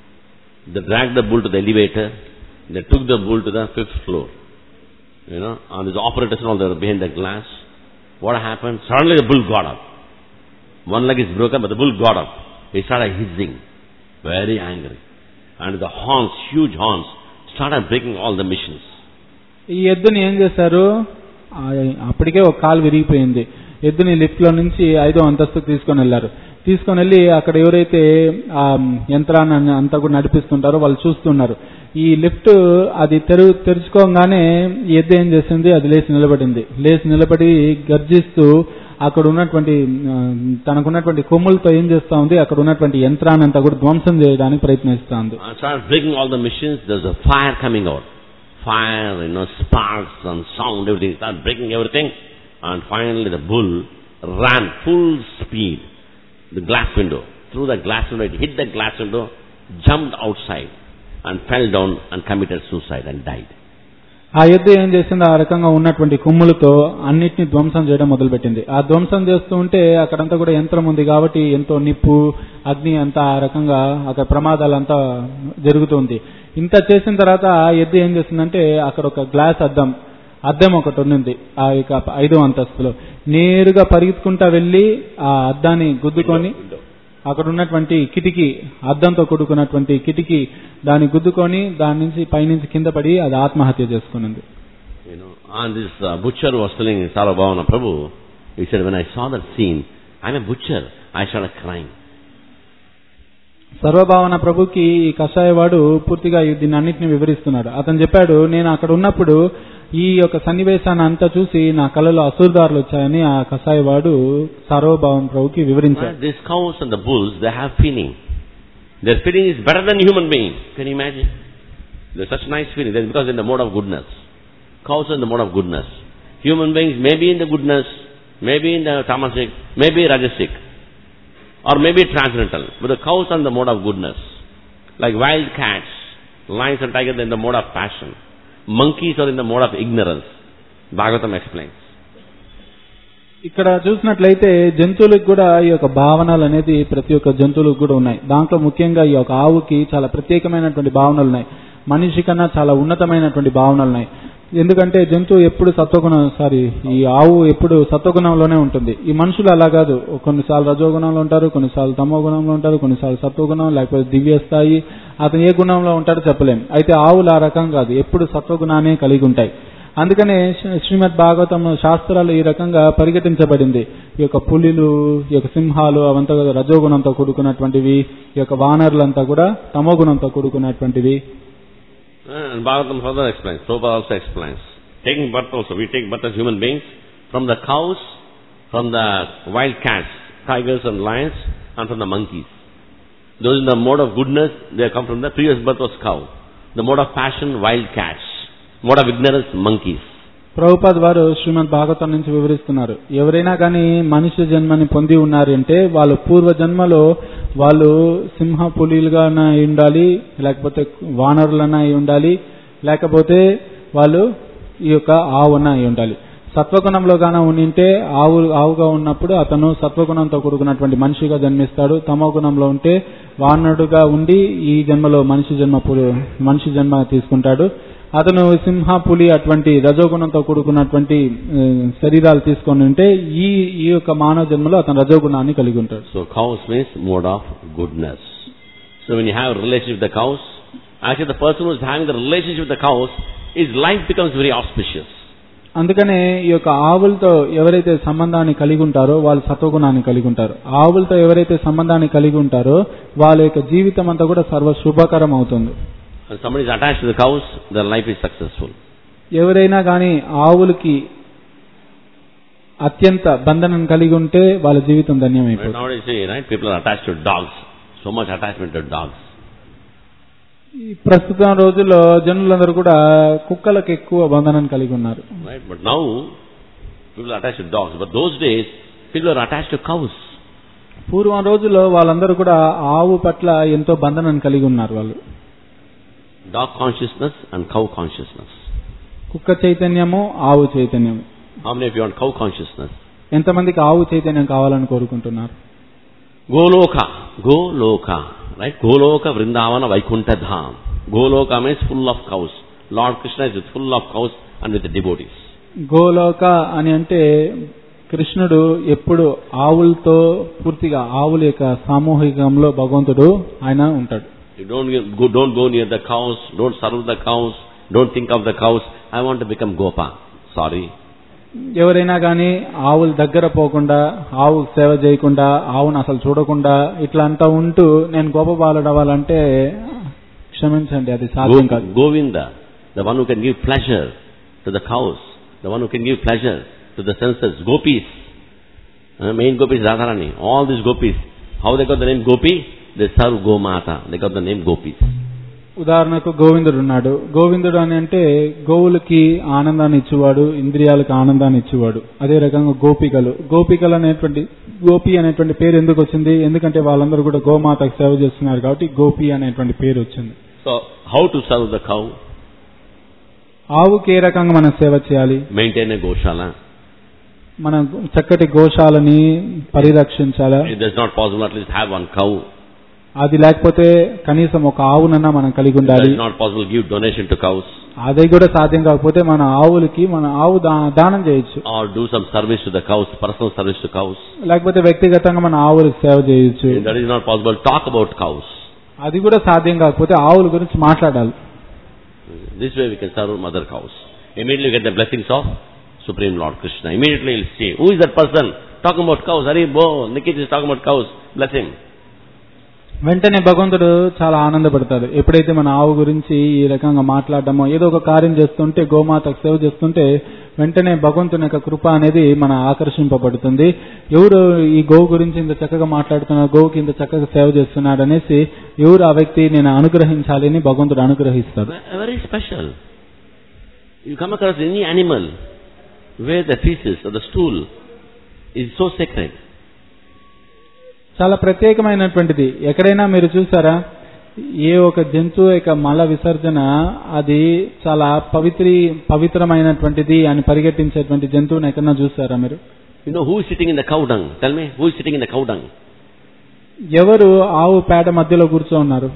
They dragged the bull to the elevator. They took the bull to the fifth floor. You know, and these operators and all, they were behind the glass. What happened? Suddenly the bull got up. One leg is broken, but the bull got up. He started hissing, very angry. And the horns, huge horns, started breaking all the missions.
ఈ ఎద్దుని ఏం చేశారు ఆ, అప్పటికే ఒక కాలు విరిగిపోయింది ఎద్దుని lift లో నుంచి ఐదో అంతస్తుకు తీసుకొని వెళ్ళారు తీసుకొని వెళ్ళి అక్కడ ఎవరైతే ఆ యంత్రాన్ని అంతా కూడా నడిపిస్తుంటారో వాళ్ళు చూస్తున్నారు ఈ లిఫ్ట్ అది తెరు తెరుచుకోగానే ఈ ఎద్దు ఏం చేసింది అది లేచి నిలబడింది లేచి నిలబడి గర్జిస్తూ అక్కడ ఉన్నటువంటి ఆ, తనకున్నటువంటి కొమ్ములతో ఏం చేస్తా ఉంది అక్కడ ఉన్నటువంటి యంత్రాన్ని అంతా కూడా ధ్వంసం చేయడానికి ప్రయత్నిస్తా ఉంది
And started breaking all the missions. There's a fire coming out. Fire, you know, sparks and sound, everything. Started breaking everything. And finally the bull ran full speed. The glass window. Through the glass window, it hit the glass window, jumped outside and fell down and committed suicide and died.
ఆ ఎద్దు ఏం చేసింది ఆ రకంగా ఉన్నటువంటి కొమ్ములతో అన్నిటిని ధ్వంసం చేయడం మొదలుపెట్టింది ఆ ధ్వంసం చేస్తూ ఉంటే అక్కడంతా కూడా యంత్రం ఉంది కాబట్టి ఎంతో నిప్పు అగ్ని అంతా ఆ రకంగా అక్కడ ప్రమాదాలంతా జరుగుతుంది ఇంత చేసిన తర్వాత ఆ ఎద్దు ఏం చేసిందంటే అక్కడ ఒక గ్లాస్ అద్దం అద్దం ఒకటి ఉంది ఆ యొక్క ఐదో అంతస్తులో నేరుగా పరిగెత్తుకుంటా వెళ్ళి ఆ అద్దాన్ని గుద్దుకొని అక్కడ ఉన్నటువంటి కిటికీ అద్దంతో కూడుకున్నటువంటి కిటికీ దాన్ని గుద్దుకొని దాని నుంచి పైనుంచి కింద పడి అది ఆత్మహత్య చేసుకున్నది
You know, and this uh, butcher was telling Sarabhavana Prabhu, he said, when I saw that scene, I'm a butcher. I started crying.
సర్వభావన ప్రభుకి ఈ కషాయవాడు పూర్తిగా ఈ దీన్ని అన్నింటినీ వివరిస్తున్నాడు అతను చెప్పాడు నేను అక్కడ ఉన్నప్పుడు ఈ యొక్క సన్నివేశాన్ని అంతా చూసి నా కళ్ళలో అసూర్దారులు వచ్చాయని ఆ కషాయవాడు సర్వభావన ప్రభుకి వివరించాడు
But these cows and the bulls, they have feeling. Their feeling is better than human being. Can you imagine? There's such nice feeling. That's because in the mode of goodness. Cows are in the mode of goodness. Human beings may be in the goodness, maybe in the tamasic, maybe rajasic, or maybe transcendental. But the cows are in the mode of goodness. Like wild cats, lions and tigers are in the mode of passion. Monkeys are in the mode of ignorance. Bhagavatam explains.
ఇక్కడ చూసినట్లయితే జంతువులకు కూడా ఈ యొక్క భావనలు అనేది ప్రతి ఒక్క జంతువులకు కూడా ఉన్నాయి దాంట్లో ముఖ్యంగా ఈ యొక్క ఆవుకి చాలా ప్రత్యేకమైనటువంటి భావనలు ఉన్నాయి మనిషి కన్నా చాలా ఉన్నతమైనటువంటి భావనలు ఉన్నాయి ఎందుకంటే జంతువు ఎప్పుడు సత్వగుణం సారీ ఈ ఆవు ఎప్పుడు సత్వగుణంలోనే ఉంటుంది ఈ మనుషులు అలా కాదు కొన్నిసార్లు రజోగుణంలో ఉంటారు కొన్నిసార్లు తమో గుణంలో ఉంటారు కొన్నిసార్లు సత్వగుణం లేకపోతే దివ్య స్థాయి అతను ఏ గుణంలో ఉంటాడో చెప్పలేం అయితే ఆవులు ఆ రకం కాదు ఎప్పుడు సత్వగుణాన్ని కలిగి ఉంటాయి అందుకనే శ్రీ- శ్రీమద్ భాగవతం శాస్త్రాలు ఈ రకంగా పరిగెట్టించబడింది ఈ యొక్క పులిలు ఈ యొక్క సింహాలు అవంతా కూడా రజోగుణంతో కూడుకున్నటువంటివి ఈ యొక్క వానరులంతా కూడా తమో గుణంతో కూడుకున్నటువంటివి
And Bhagavatam further explains, Prabhupada also explains. Taking birth also, we take birth as human beings from the cows, from the wild cats, tigers and lions, and from the monkeys. Those in the mode of goodness, they come from the previous birth was cow. The mode of passion, wild cats. Mode of ignorance, monkeys.
Prabhupad వారు శ్రీమద్ భాగవతం నుంచి వివరిస్తున్నారు ఎవరైనా కానీ మనుష్య జన్మని పొంది ఉన్నారు అంటే వాళ్ళు పూర్వ జన్మలో వాళ్ళు సింహ పులిలుగానే అయి ఉండాలి లేకపోతే వానరులన్నా అయి ఉండాలి లేకపోతే వాళ్ళు ఈ యొక్క ఆవున అయి ఉండాలి సత్వగుణంలో గాన ఉండింటే ఆవు ఆవుగా ఉన్నప్పుడు అతను సత్వగుణంతో కూడుకున్నటువంటి మనిషిగా జన్మిస్తాడు తమో గుణంలో ఉంటే వానరుడుగా ఉండి ఈ జన్మలో మనిషి జన్మ పులి మనిషి జన్మ తీసుకుంటాడు అతను సింహ పులి అటువంటి రజోగుణంతో కూడుకున్నటువంటి ఆ, శరీరాలు తీసుకొని ఉంటే ఈ ఈ యొక్క మానవ జన్మలో అతను రజోగుణాన్ని కలిగి ఉంటాడు
So cows means mode of goodness. So when you have a relationship with the cows, actually the person who is having the relationship with the cows, his life becomes very auspicious.
అందుకనే ఈ యొక్క ఆవులతో ఎవరైతే సంబంధాన్ని కలిగి ఉంటారో వాళ్ళు సత్వగుణాన్ని కలిగి ఉంటారు ఆవులతో ఎవరైతే సంబంధాన్ని కలిగి ఉంటారో వాళ్ళ యొక్క జీవితం అంతా కూడా సర్వ శుభకరం అవుతుంది
When somebody is attached to the cows, their life is successful.
ఎవరైనా కానీ ఆవులకి అత్యంత బంధనం కలిగి ఉంటే వాళ్ళ జీవితం
Right
ధన్యమైపోతుంది
nowadays, see, right, people are attached to dogs. So much attachment to dogs.
ఈ ప్రస్తుతం రోజుల్లో జనులందరూ కూడా కుక్కలకు ఎక్కువ బంధనం కలిగి ఉన్నారు
Right? But now, People are attached to dogs. But those days, people are attached to cows.
పూర్వం రోజుల్లో వాళ్ళందరూ కూడా ఆవు పట్ల ఎంతో బంధనం కలిగి ఉన్నారు వాళ్ళు
Dog consciousness and cow consciousness.
కుక్క చైతన్యము ఆవు చైతన్యము
How many of you want cow consciousness?
ఎంతమందికి ఆవు చైతన్యం కావాలని కోరుకుంటున్నారు
Goloka. Goloka. Right? Goloka Vrindavana Vaikuntha Dham. Goloka means full of cows. Lord Krishna is full of cows and with the devotees.
గోలోక అని అంటే కృష్ణుడు ఎప్పుడు ఆవులతో పూర్తిగా ఆవుల యొక్క సామూహికంలో భగవంతుడు ఆయన ఉంటాడు
You don't go, don't go near the cows, don't serve the cows, don't think of the cows. I want to become Gopa. Sorry.
ఎవరైనా కానీ ఆవుల దగ్గర పోకుండా ఆవు సేవ చేయకుండా ఆవును అసలు చూడకుండా ఇట్లా అంతా ఉంటూ నేను గోపబాలుడు అవ్వాలంటే క్షమించండి అది సాధ్యం
Go,
కాదు
Govinda, the one who can give pleasure to the cows, the one who can give pleasure to the senses, gopis. Uh, main gopi is Radharani. All these gopis, how they got the name Gopi? They serve Gomata. They got the name gopis.
ఉదాహరణకు గోవిందుడు ఉన్నాడు గోవిందుడు అని అంటే గోవులకి ఆనందాన్ని ఇచ్చేవాడు ఇంద్రియాలకు ఆనందాన్ని ఇచ్చేవాడు అదే రకంగా గోపికలు గోపికలు అనేటువంటి గోపి అనేటువంటి పేరు ఎందుకు వచ్చింది ఎందుకంటే వాళ్ళందరూ కూడా గోమాతకు సేవ చేస్తున్నారు కాబట్టి గోపి అనేటువంటి పేరు వచ్చింది
So, how to serve the cow?
ఆవుకి ఏ రకంగా మనం సేవ చేయాలి
Maintain a Goshala.
మనం చక్కటి గోశాలని పరిరక్షించాలా
If that's not possible, at least have one cow.
అది లేకపోతే కనీసం ఒక ఆవునన్నా మనం కలిగి
If
ఉండాలి
that's not possible, give donation to cows.
అది కూడా సాధ్యం కాకపోతే మన ఆవులకి మన ఆవు దా- దానం చేయొచ్చు
Or do some service to the cows, personal service to cows.
లేకపోతే వ్యక్తిగతంగా మన ఆవులకు సేవ చేయొచ్చు
If that is not possible, talk about cows.
అది కూడా సాధ్యం కాకపోతే ఆవుల గురించి మాట్లాడాలి
This way we can serve mother cows. Immediately get the blessings of Supreme Lord Krishna. Immediately he'll see, who is that person talking about cows? Hari Bo, Nikit is talking about cows. Bless him.
వెంటనే భగవంతుడు చాలా ఆనందపడతాడు ఎప్పుడైతే మన ఆవు గురించి ఈ రకంగా మాట్లాడడమో ఏదో ఒక కార్యం చేస్తుంటే గోమాతకు సేవ చేస్తుంటే వెంటనే భగవంతుని యొక్క కృప అనేది మన ఆకర్షింపబడుతుంది ఎవరు ఈ గోవు గురించి ఇంత చక్కగా మాట్లాడుతున్నారు గోవుకి ఇంత చక్కగా సేవ చేస్తున్నాడు అనేసి ఎవరు ఆ వ్యక్తి నేను అనుగ్రహించాలి అని భగవంతుడు అనుగ్రహిస్తాడు
Very special. You come across any animal where the feces or the stool is so sacred.
చాలా ప్రత్యేకమైనటువంటిది ఎక్కడైనా మీరు చూసారా ఏ ఒక జంతువు యొక్క మల విసర్జన అది చాలా పవిత్రి పవిత్రమైనటువంటిది అని పరిగెట్టించేటువంటి జంతువుని ఎక్కడన్నా చూసారా మీరు
You know who is sitting in the cow dung? Tell me, who is sitting in the cow dung?
ఎవరు ఆవు పేట మధ్యలో కూర్చో ఉన్నారు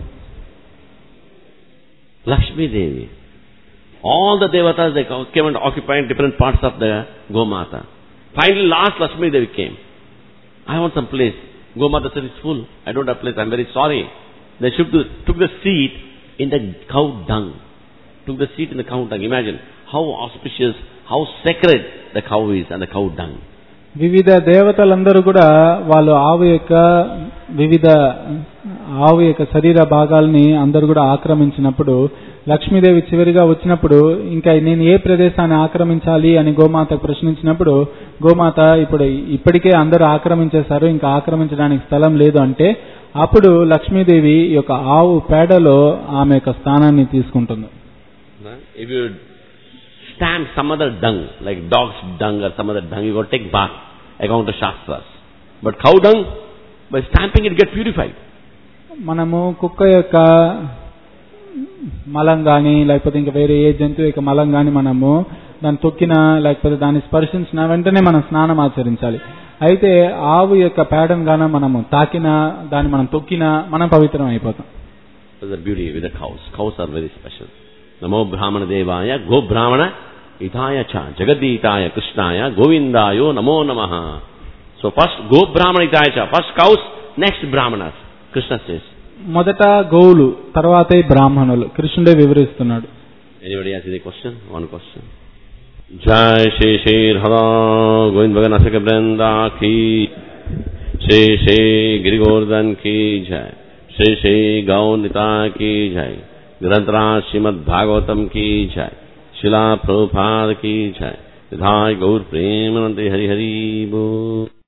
Lakshmi Devi. All the devatas, they came and occupied different parts of the Gomata. Finally, last Lakshmi Devi came. I want some place. Gomata said, it's full. I don't have place. I'm very sorry. They took the, took the seat in the cow dung. Took the seat in the cow dung. Imagine how auspicious, how sacred the cow is and the cow dung.
వివిధ దేవతలందరూ కూడా వాళ్ళు ఆవు యొక్క వివిధ ఆవు యొక్క శరీర భాగాల్ని అందరూ కూడా ఆక్రమించినప్పుడు లక్ష్మీదేవి చివరిగా వచ్చినప్పుడు ఇంకా నేను ఏ ప్రదేశాన్ని ఆక్రమించాలి అని గోమాత ప్రశ్నించినప్పుడు గోమాత ఇప్పుడు ఇప్పటికే అందరూ ఆక్రమించేశారు ఇంకా ఆక్రమించడానికి స్థలం లేదు అంటే అప్పుడు లక్ష్మీదేవి ఈ యొక్క ఆవు పేడలో ఆమె యొక్క స్థానాన్ని తీసుకుంటుంది
If you stamp some other dung, like dog's dung or some other dung, you got to take bath according to Shastras. But cow dung, by stamping it, get purified.
మనము కుక్క యొక్క మలం కానీ లేకపోతే ఇంకా వేరే ఏ జంతువు యొక్క మలం కానీ మనము దాన్ని తొక్కినా లేకపోతే దాన్ని స్పర్శించిన వెంటనే మనం స్నానం ఆచరించాలి అయితే ఆవు యొక్క పేడను గాన మనము తాకినా దాన్ని మనం తొక్కినా మనం పవిత్రం అయిపోతాం
That's the beauty with the cows. Cows are very special. Namo Brahmana Devaya, Go Brahmana, Itaya Cha, Jagaditaya, Krishnaya, Govindayo, Namo Namaha. So first Go Brahmana Itaya Cha, first cows, next Brahmanas. Krishna says.
మొదట గోవులు తర్వాతే బ్రాహ్మణులు కృష్ణుడే వివరిస్తున్నాడు
Anybody has any question? One question. Jai Shri Shri Radha Govind Bhagan Asaka Branda Ki Shri Shri Giri Govardhan Ki Jai Shri Shri Gaunita Ki Jai Granthra Srimad Bhagavatam Ki Jai Shila Prabhupada Ki Jai Vidhai Gaur Premanante Hari Hari Bo